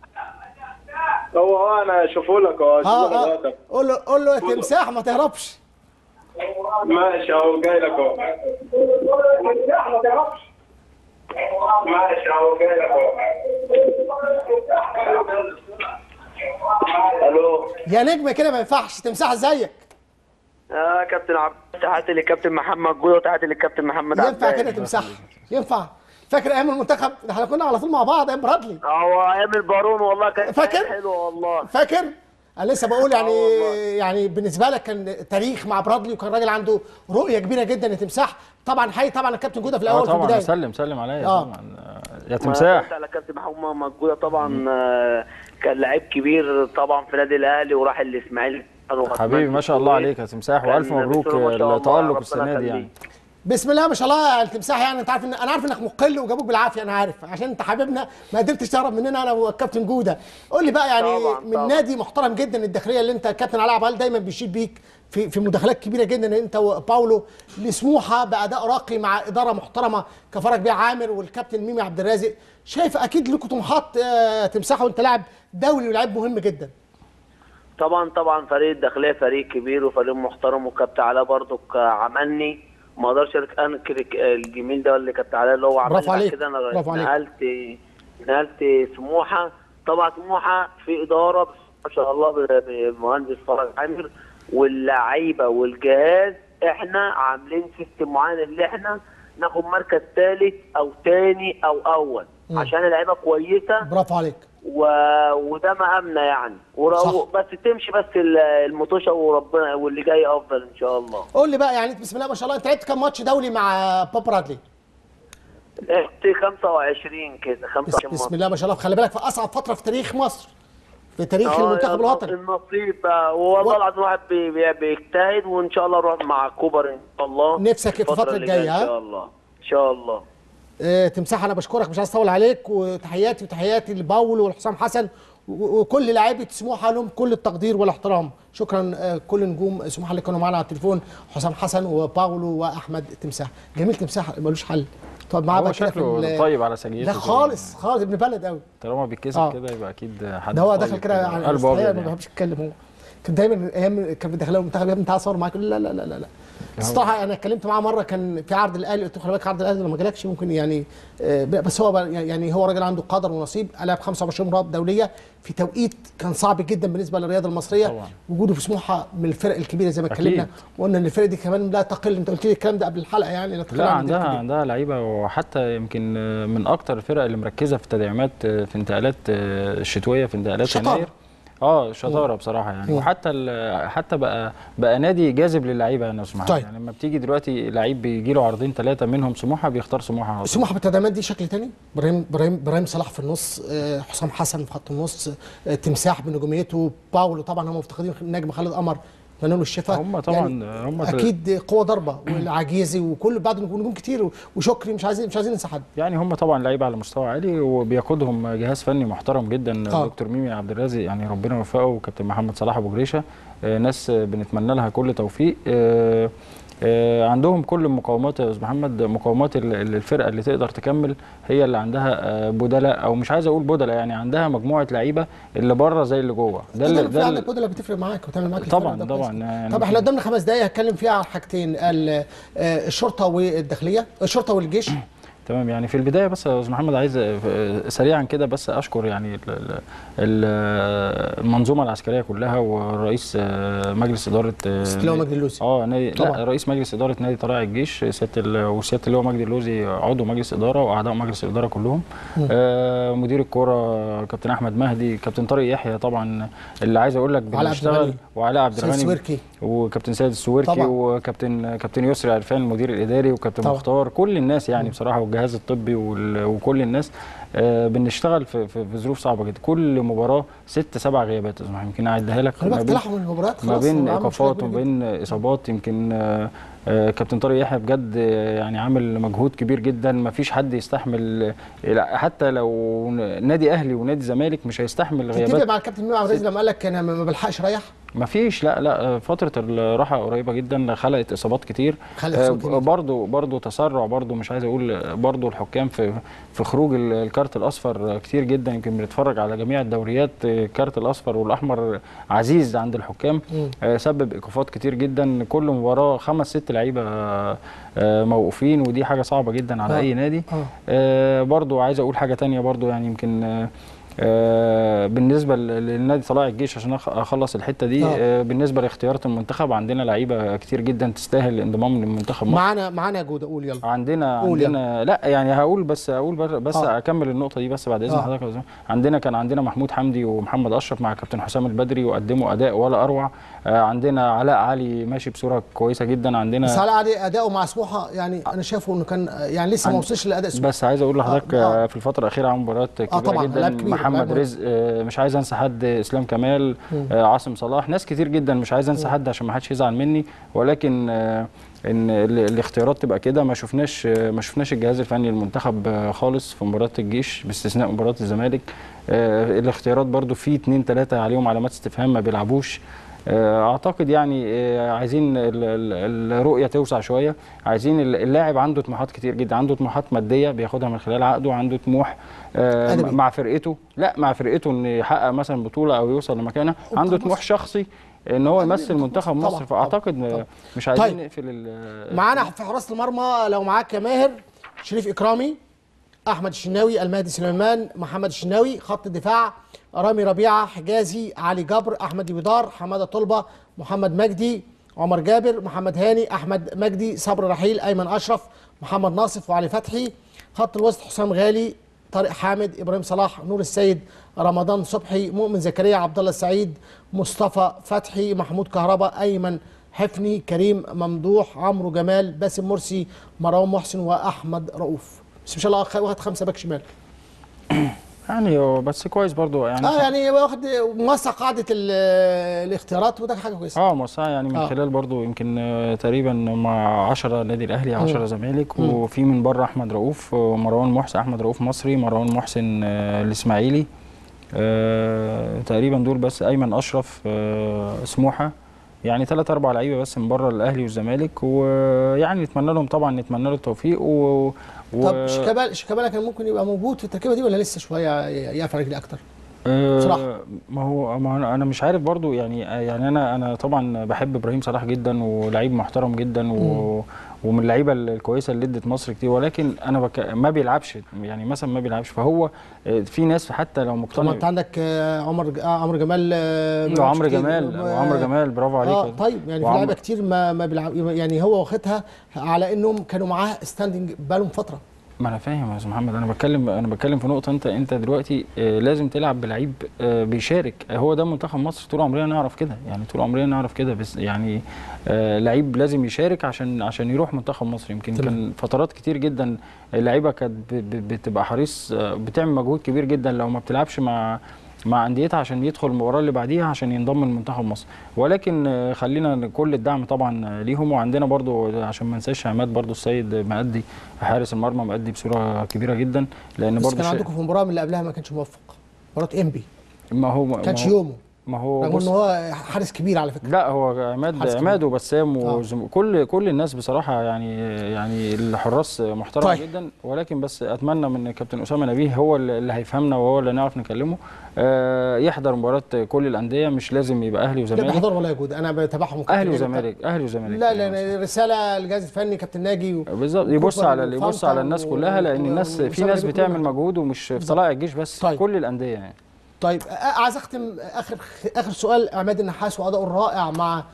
هو هو انا اشوفه لك اهو اه أشوفه اه لك. قول له قول له يا تمساح ما تهربش ماشي اهو جاي لك اهو ماشي اهو جاي لك اهو الو يا نجم كده ما ينفعش تمساح زيك اه كابتن عبد تحياتي للكابتن محمد جوده وتحياتي للكابتن محمد ينفع عباس كده تمسح ينفع فاكر ايام المنتخب ده احنا كنا على طول مع بعض ايام برادلي هو ايام البارون والله كان فاكر؟ حلو والله فاكر انا لسه بقول يعني يعني بالنسبه لك كان تاريخ مع برادلي وكان راجل عنده رؤيه كبيره جدا لتمساح طبعا حي طبعا الكابتن جوده في اه الاول في طبعا البدايه سلم سلم عليا آه. طبعا آه، يا ما تمساح قلت على كابتن محمد جوده طبعا آه، كان لعيب كبير طبعا في نادي الاهلي وراح الاسماعيلي حبيبي ما شاء الله عليك يا تمساح كان والف مبروك بسم الله ما شاء الله، التالق ربنا السنه دي يخليك. يعني بسم الله ما شاء الله يا التمساح يعني انت عارف ان انا عارف انك مقل وجابوك بالعافيه انا عارف عشان انت حبيبنا ما قدرتش تهرب مننا انا والكابتن جوده قول لي بقى يعني طبعاً، من طبعاً. نادي محترم جدا الداخليه اللي انت الكابتن علاء عبال دايما بيشيد بيك في في مداخلات كبيره جدا انت وباولو لسموحه باداء راقي مع اداره محترمه كفرج بيها عامر والكابتن ميمي عبد الرازق شايف اكيد لكم طموحات آه، تمسحوا وانت لاعب دولي ولاعب مهم جدا طبعا طبعا فريق الداخليه فريق كبير وفريق محترم وكابتن علاء برضو عملني ما اقدرش انكر الجميل ده اللي كابتن علاء اللي هو عمل برافو بعد عليك، كده انا برافو عليك. نقلت نقلت سموحه طبعا سموحه في اداره ما شاء الله ب- بمهندس فرج عامر واللعيبه والجهاز احنا عاملين سيستم معين اللي احنا ناخد مركز ثالث او ثاني او اول مم. عشان اللعيبه كويسه برافو عليك و... وده مقامنا يعني ورا... صح. بس تمشي بس ال- المطوشه وربنا واللي جاي افضل ان شاء الله قول لي بقى يعني بسم الله ما شاء الله انت لعبت كام ماتش دولي مع بوب برادلي لعبت 25 كده 25 بسم الله ما شاء الله خلي بالك في اصعب فتره في تاريخ مصر في تاريخ آه، المنتخب يا الوطني النصيب بقى والله العظيم الواحد بي- بي- بيجتهد وان شاء الله نروح مع كوبر ان شاء الله نفسك في الفترة اللي جاية الجاية، ها؟ ان شاء الله ان شاء الله آه، تمساح انا بشكرك مش عايز اطول عليك وتحياتي وتحياتي لباول وحسام حسن و- وكل لاعيبه سموحه لهم كل التقدير والاحترام شكرا آه، كل نجوم سموحه اللي كانوا معانا على التليفون حسام حسن وباولو واحمد تمساح جميل تمساح ملوش حل تقعد معاه هو بقى كده في شكله ال- طيب على سجيته لا كده. خالص خالص ابن بلد قوي طالما بيتكسب آه. كده يبقى اكيد حد ده هو طيب دخل كده على قلبه الاستحياء ابيض ما يعني. بيحبش يتكلم هو كان دايما ايام كان بيدخلها المنتخب يا ابني تعالى اصور معاك يقول لا لا لا لا لا بس طبعا انا اتكلمت معاه مره كان في عرض الاهلي قلت له خلي بالك عرض الاهلي لو ما جالكش ممكن يعني آه، بس هو بقى- يعني هو راجل عنده قدر ونصيب لعب 25 مباراه دوليه في توقيت كان صعب جدا بالنسبه للرياضه المصريه طبعا. وجوده في سموحه من الفرق الكبيره زي ما أكيد. اتكلمنا وقلنا ان الفرق دي كمان لا تقل انت قلت لي الكلام ده قبل الحلقه يعني لا تقل لا عن عندها الكبير. عندها لعيبه وحتى يمكن من اكتر الفرق اللي مركزه في التدعيمات في انتقالات الشتويه في انتقالات شطارة. يناير اه شطاره بصراحه يعني مم. وحتى ال- حتى بقى بقى نادي جاذب للعيبه يا ناس محمد طيب. يعني لما بتيجي دلوقتي لعيب بيجي له عرضين ثلاثه منهم سموحه بيختار سموحه على طول. سموحه بالتدعيمات دي شكل تاني ابراهيم ابراهيم ابراهيم صلاح في النص آه، حسام حسن في خط النص آه، تمساح بنجوميته باولو طبعا هم مفتقدين النجم خالد قمر اتمنى له الشفاء هم طبعا هم اكيد قوه ضربه والعجيزي وكل بعض نجوم كتير وشكري مش عايزين مش عايزين ننسى حد يعني هم طبعا لعيبه على مستوى عالي وبيقودهم جهاز فني محترم جدا آه. دكتور ميمي عبد الرازق يعني ربنا يوفقه وكابتن محمد صلاح ابو جريشه آه، ناس آه، بنتمنى لها كل توفيق آه، آه، عندهم كل المقومات يا استاذ محمد مقومات ال- ال- الفرقه اللي تقدر تكمل هي اللي عندها آه، بدلاء او مش عايز اقول بدلاء يعني عندها مجموعه لعيبه اللي بره زي اللي جوه ده اللي- اللي في اللي- عندك بدله بتفرق معاك وتعمل معاك الفرق طبعا ده كويس. طبعا يعني طب احنا قدامنا خمس دقائق هتكلم فيها على حاجتين ال- آه، الشرطه والداخليه الشرطه والجيش تمام يعني في البدايه بس يا استاذ محمد عايز آه، سريعا كده بس اشكر يعني ال- ال- ال- المنظومه العسكريه كلها ورئيس آه، مجلس اداره آه، ست اللواء مجدي اللوزي. اه نادي طبعا. لا رئيس مجلس اداره نادي طلائع الجيش سياده ال- وسياده اللواء مجدي اللوزي عضو مجلس اداره واعضاء مجلس الاداره كلهم مم. آه مدير الكوره كابتن احمد مهدي كابتن طارق يحيى طبعا اللي عايز اقول لك وعلاء عبد بنشتغل الغني. وعلاء عبد سيد الغني السويركي. وكابتن سيد السويركي طبعا. وكابتن كابتن يسري عرفان المدير الاداري وكابتن طبعا. مختار كل الناس يعني بصراحه والجهاز الطبي وال- وكل الناس آه، بنشتغل في, في, في ظروف صعبه جدا كل مباراه ست سبع غيابات يا أستاذ محمد. يمكن اعدها لك خلي ما بالك بين- تلاحم المباريات ما خلاص بين هو عامل مشكلة ايقافات كبيرة وما بين اصابات يمكن آه، آه، كابتن طارق يحيى بجد آه، يعني عامل مجهود كبير جدا ما فيش حد يستحمل آه، لا، حتى لو نادي اهلي ونادي زمالك مش هيستحمل تتفق غيابات مع الكابتن ميمي عبد الرازق لما قال لك انا ما بلحقش اريح ما فيش لا لا فترة الراحة قريبة جدا خلقت إصابات كتير خلقت آه، إصابات كتير. برضو برضو تسرع برضو مش عايز أقول برضو الحكام في في خروج ال- الكارت الأصفر كتير جدا يمكن بنتفرج على جميع الدوريات آه، الكارت الأصفر والأحمر عزيز عند الحكام مم. آه، سبب إيقافات كتير جدا كل مباراة خمس ست لعيبة آه، آه، موقوفين ودي حاجة صعبة جدا على آه. أي نادي آه. آه، برضو عايز أقول حاجة تانية برضو يعني يمكن آه، آه، بالنسبه ل- للنادي طلائع الجيش عشان أخ- اخلص الحته دي آه. آه، بالنسبه لاختيارات المنتخب عندنا لعيبه كتير جدا تستاهل الانضمام لمنتخب مصر معانا معانا يا جوده قول يلا عندنا قول عندنا لا يعني هقول بس اقول بر- بس آه. اكمل النقطه دي بس بعد اذن آه. حضرتك يا أستاذ. عندنا كان عندنا محمود حمدي ومحمد اشرف مع كابتن حسام البدري وقدموا اداء ولا اروع آه، عندنا علاء علي ماشي بصوره كويسه جدا عندنا بس على عادي اداؤه مع سموحه يعني انا شايفه انه كان يعني لسه ما عند- وصلش لاداء سموحه بس عايز اقول لحضرتك آه. آه. في الفتره الاخيره عمل مباريات كبيره طبعاً، جدا لاعب كبير، لاعب محمد مهم. رزق آه، مش عايز انسى حد اسلام كمال مم. آه، عاصم صلاح ناس كتير جدا مش عايز انسى حد عشان ما حدش يزعل مني ولكن آه، ان ال- الاختيارات تبقى كده ما شفناش آه، ما شفناش الجهاز الفني للمنتخب آه، خالص في مباراه الجيش باستثناء مباراه الزمالك آه، الاختيارات برضو في اتنين تلاته عليهم علامات استفهام ما بيلعبوش آه، اعتقد يعني آه، عايزين ال- ال- الرؤيه توسع شويه عايزين ال- اللاعب عنده طموحات كتير جدا عنده طموحات ماديه بياخدها من خلال عقده عنده طموح آه، أدبي. مع فرقته لا مع فرقته ان يحقق مثلا بطوله او يوصل لمكانه عنده طموح شخصي ان هو يمثل منتخب طبعاً، مصر فاعتقد آه، مش عايزين طيب. نقفل ال- معانا في حراسه المرمى لو معاك يا ماهر شريف اكرامي احمد الشناوي المهدي سليمان محمد الشناوي خط الدفاع رامي ربيعه حجازي علي جبر احمد يبيدار حماده طلبه محمد مجدي عمر جابر محمد هاني احمد مجدي صبر رحيل ايمن اشرف محمد ناصف وعلي فتحي خط الوسط حسام غالي طارق حامد ابراهيم صلاح نور السيد رمضان صبحي مؤمن زكريا عبد الله السعيد مصطفى فتحي محمود كهربا ايمن حفني كريم ممدوح عمرو جمال باسم مرسي مروان محسن واحمد رؤوف بس ان شاء الله واخد خمسه باك شمال يعني هو بس كويس برضو يعني اه يعني واخد موسع قاعده ال- الاختيارات وده حاجه كويسه اه موسعه يعني من آه. خلال برضو يمكن آه، تقريبا مع 10 نادي الاهلي 10 مم. زمالك مم. وفي من بره احمد رؤوف ومروان محسن احمد رؤوف مصري مروان محسن آه، الاسماعيلي آه، تقريبا دول بس ايمن اشرف آه، سموحه يعني ثلاث اربع لعيبه بس من بره الاهلي والزمالك ويعني نتمنى لهم طبعا نتمنى له التوفيق و... و... طب شيكابالا شيكابالا كان ممكن يبقى موجود في التركيبه دي ولا لسه شويه يقف على رجلي اكتر آه، بصراحة. ما هو ما أنا- انا مش عارف برضو يعني يعني انا انا طبعا بحب ابراهيم صلاح جدا ولعيب محترم جدا و ومن اللعيبه ال- الكويسه اللي ادت مصر كتير ولكن انا بك... ما بيلعبش يعني مثلا ما بيلعبش فهو آه، في ناس حتى لو طب مقتنع ما انت عندك آه، عمر آه، عمرو جمال آه، ما وعمرو بيلعبش جمال كتير. وعمرو جمال برافو عليك اه طيب يعني في وعمرو- لعيبه كتير ما ما بيلعب يعني هو واخدها على انهم كانوا معاه ستاندنج بقالهم فتره ما انا فاهم يا استاذ محمد انا بتكلم انا بتكلم في نقطه انت انت دلوقتي آه، لازم تلعب بلعيب آه، بيشارك آه، هو ده منتخب مصر طول عمرنا نعرف كده يعني طول عمرنا نعرف كده بس يعني آه، لعيب لازم يشارك عشان عشان يروح منتخب مصر يمكن تمام. كان فترات كتير جدا اللعيبه كانت ب- ب- بتبقى حريص آه، بتعمل مجهود كبير جدا لو ما بتلعبش مع مع انديتها عشان يدخل المباراه اللي بعديها عشان ينضم لمنتخب مصر ولكن آه، خلينا كل الدعم طبعا آه، ليهم وعندنا برضو عشان ما ننساش عماد برضو السيد مأدي حارس المرمى مأدي بصوره كبيره جدا لان بس برضو كان شيء- عندكم في المباراه من اللي قبلها ما كانش موفق مباراه انبي ما هو ما كانش ما هو- يومه ما هو رغم بص ان هو حارس كبير على فكره لا هو عماد حارس كبير. عماد وبسام وزم... كل كل الناس بصراحه يعني يعني الحراس محترمه طيب. طيب. جدا ولكن بس اتمنى من كابتن اسامه نبيه هو اللي اللي هيفهمنا وهو اللي نعرف نكلمه آه يحضر مباراه كل الانديه مش لازم يبقى اهلي لا وزمالك بحضر ولا يجود انا بتابعهم كابتن اهلي ناجي وزمالك اهلي وزمالك لا لا رساله للجهاز الفني كابتن ناجي و... بالظبط يبص وكوبر على يبص وفانتا على الناس و- كلها لان و- الناس في وأسامة ناس نبيه بتعمل كلهم. مجهود ومش في بالظبط. طلائع الجيش بس طيب. طيب. كل الانديه يعني طيب آه، عايز اختم اخر اخر سؤال عماد النحاس واداؤه الرائع مع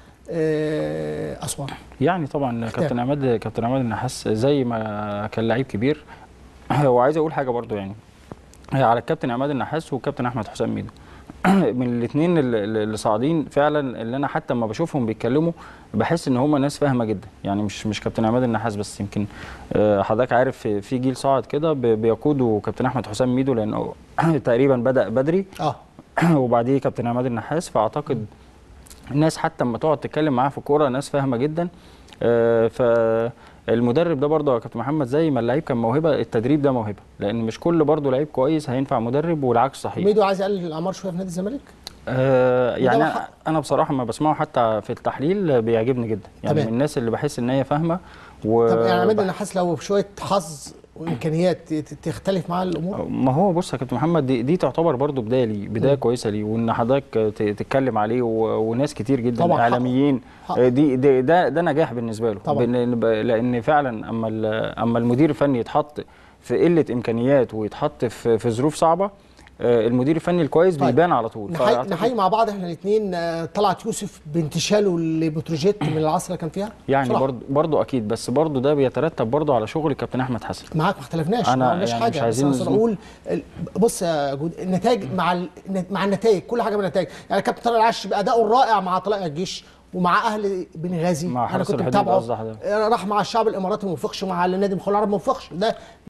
آه، اسوان يعني طبعا كابتن عماد كابتن عماد النحاس زي ما كان لعيب كبير وعايز اقول حاجه برضو يعني على الكابتن عماد النحاس والكابتن احمد حسام ميدو من الاثنين اللي صاعدين فعلا اللي انا حتى لما بشوفهم بيتكلموا بحس ان هم ناس فاهمه جدا يعني مش مش كابتن عماد النحاس بس يمكن آه، حضرتك عارف في- في جيل صاعد كده ب- بيقوده كابتن احمد حسام ميدو لانه تقريبا بدا بدري اه وبعديه كابتن عماد النحاس فاعتقد الناس حتى لما تقعد تتكلم معاه في الكوره ناس فاهمه جدا آه، فالمدرب ده برضه يا كابتن محمد زي ما اللعيب كان موهبه التدريب ده موهبه لان مش كل برضه لعيب كويس هينفع مدرب والعكس صحيح ميدو عايز يقلل الاعمار شويه في نادي الزمالك آه يعني وده أنا- انا بصراحه ما بسمعه حتى في التحليل بيعجبني جدا يعني تمام. من الناس اللي بحس ان هي فاهمه و طب يعني عماد النحاس لو بشويه حظ وامكانيات ت- تختلف معاه الامور ما هو بص يا كابتن محمد دي, دي تعتبر برضو بدايه ليه بدايه مم. كويسه ليه وان حضرتك ت- تتكلم عليه و... وناس كتير جدا طبعاً، حق- اعلاميين حق. آه، دي, دي ده ده نجاح بالنسبه له طبعاً. بن- ب- لان فعلا اما ال- اما المدير الفني يتحط في قله امكانيات ويتحط في في ظروف صعبه آه، المدير الفني الكويس بيبان على طول نحيي فأعتقد- نحيي مع بعض احنا الاثنين طلعت يوسف بانتشاله لبتروجيت من العصر اللي كان فيها يعني بصراحة. برضو برضو اكيد بس برضو ده بيترتب برضو على شغل الكابتن احمد حسن معاك ما اختلفناش أنا ما قلناش يعني حاجه مش بس عايزين انا أقصد نظلم. اقول ال- بص يا جود النتائج مع ال... مع النتائج كل حاجه بالنتائج يعني كابتن طارق العش بادائه الرائع مع طلائع الجيش ومع اهل بنغازي مع انا حرس كنت الحدود متابعه قصدي حضرتك. راح مع الشعب الاماراتي ما وفقش مع النادي المخول العربي ما وفقش ده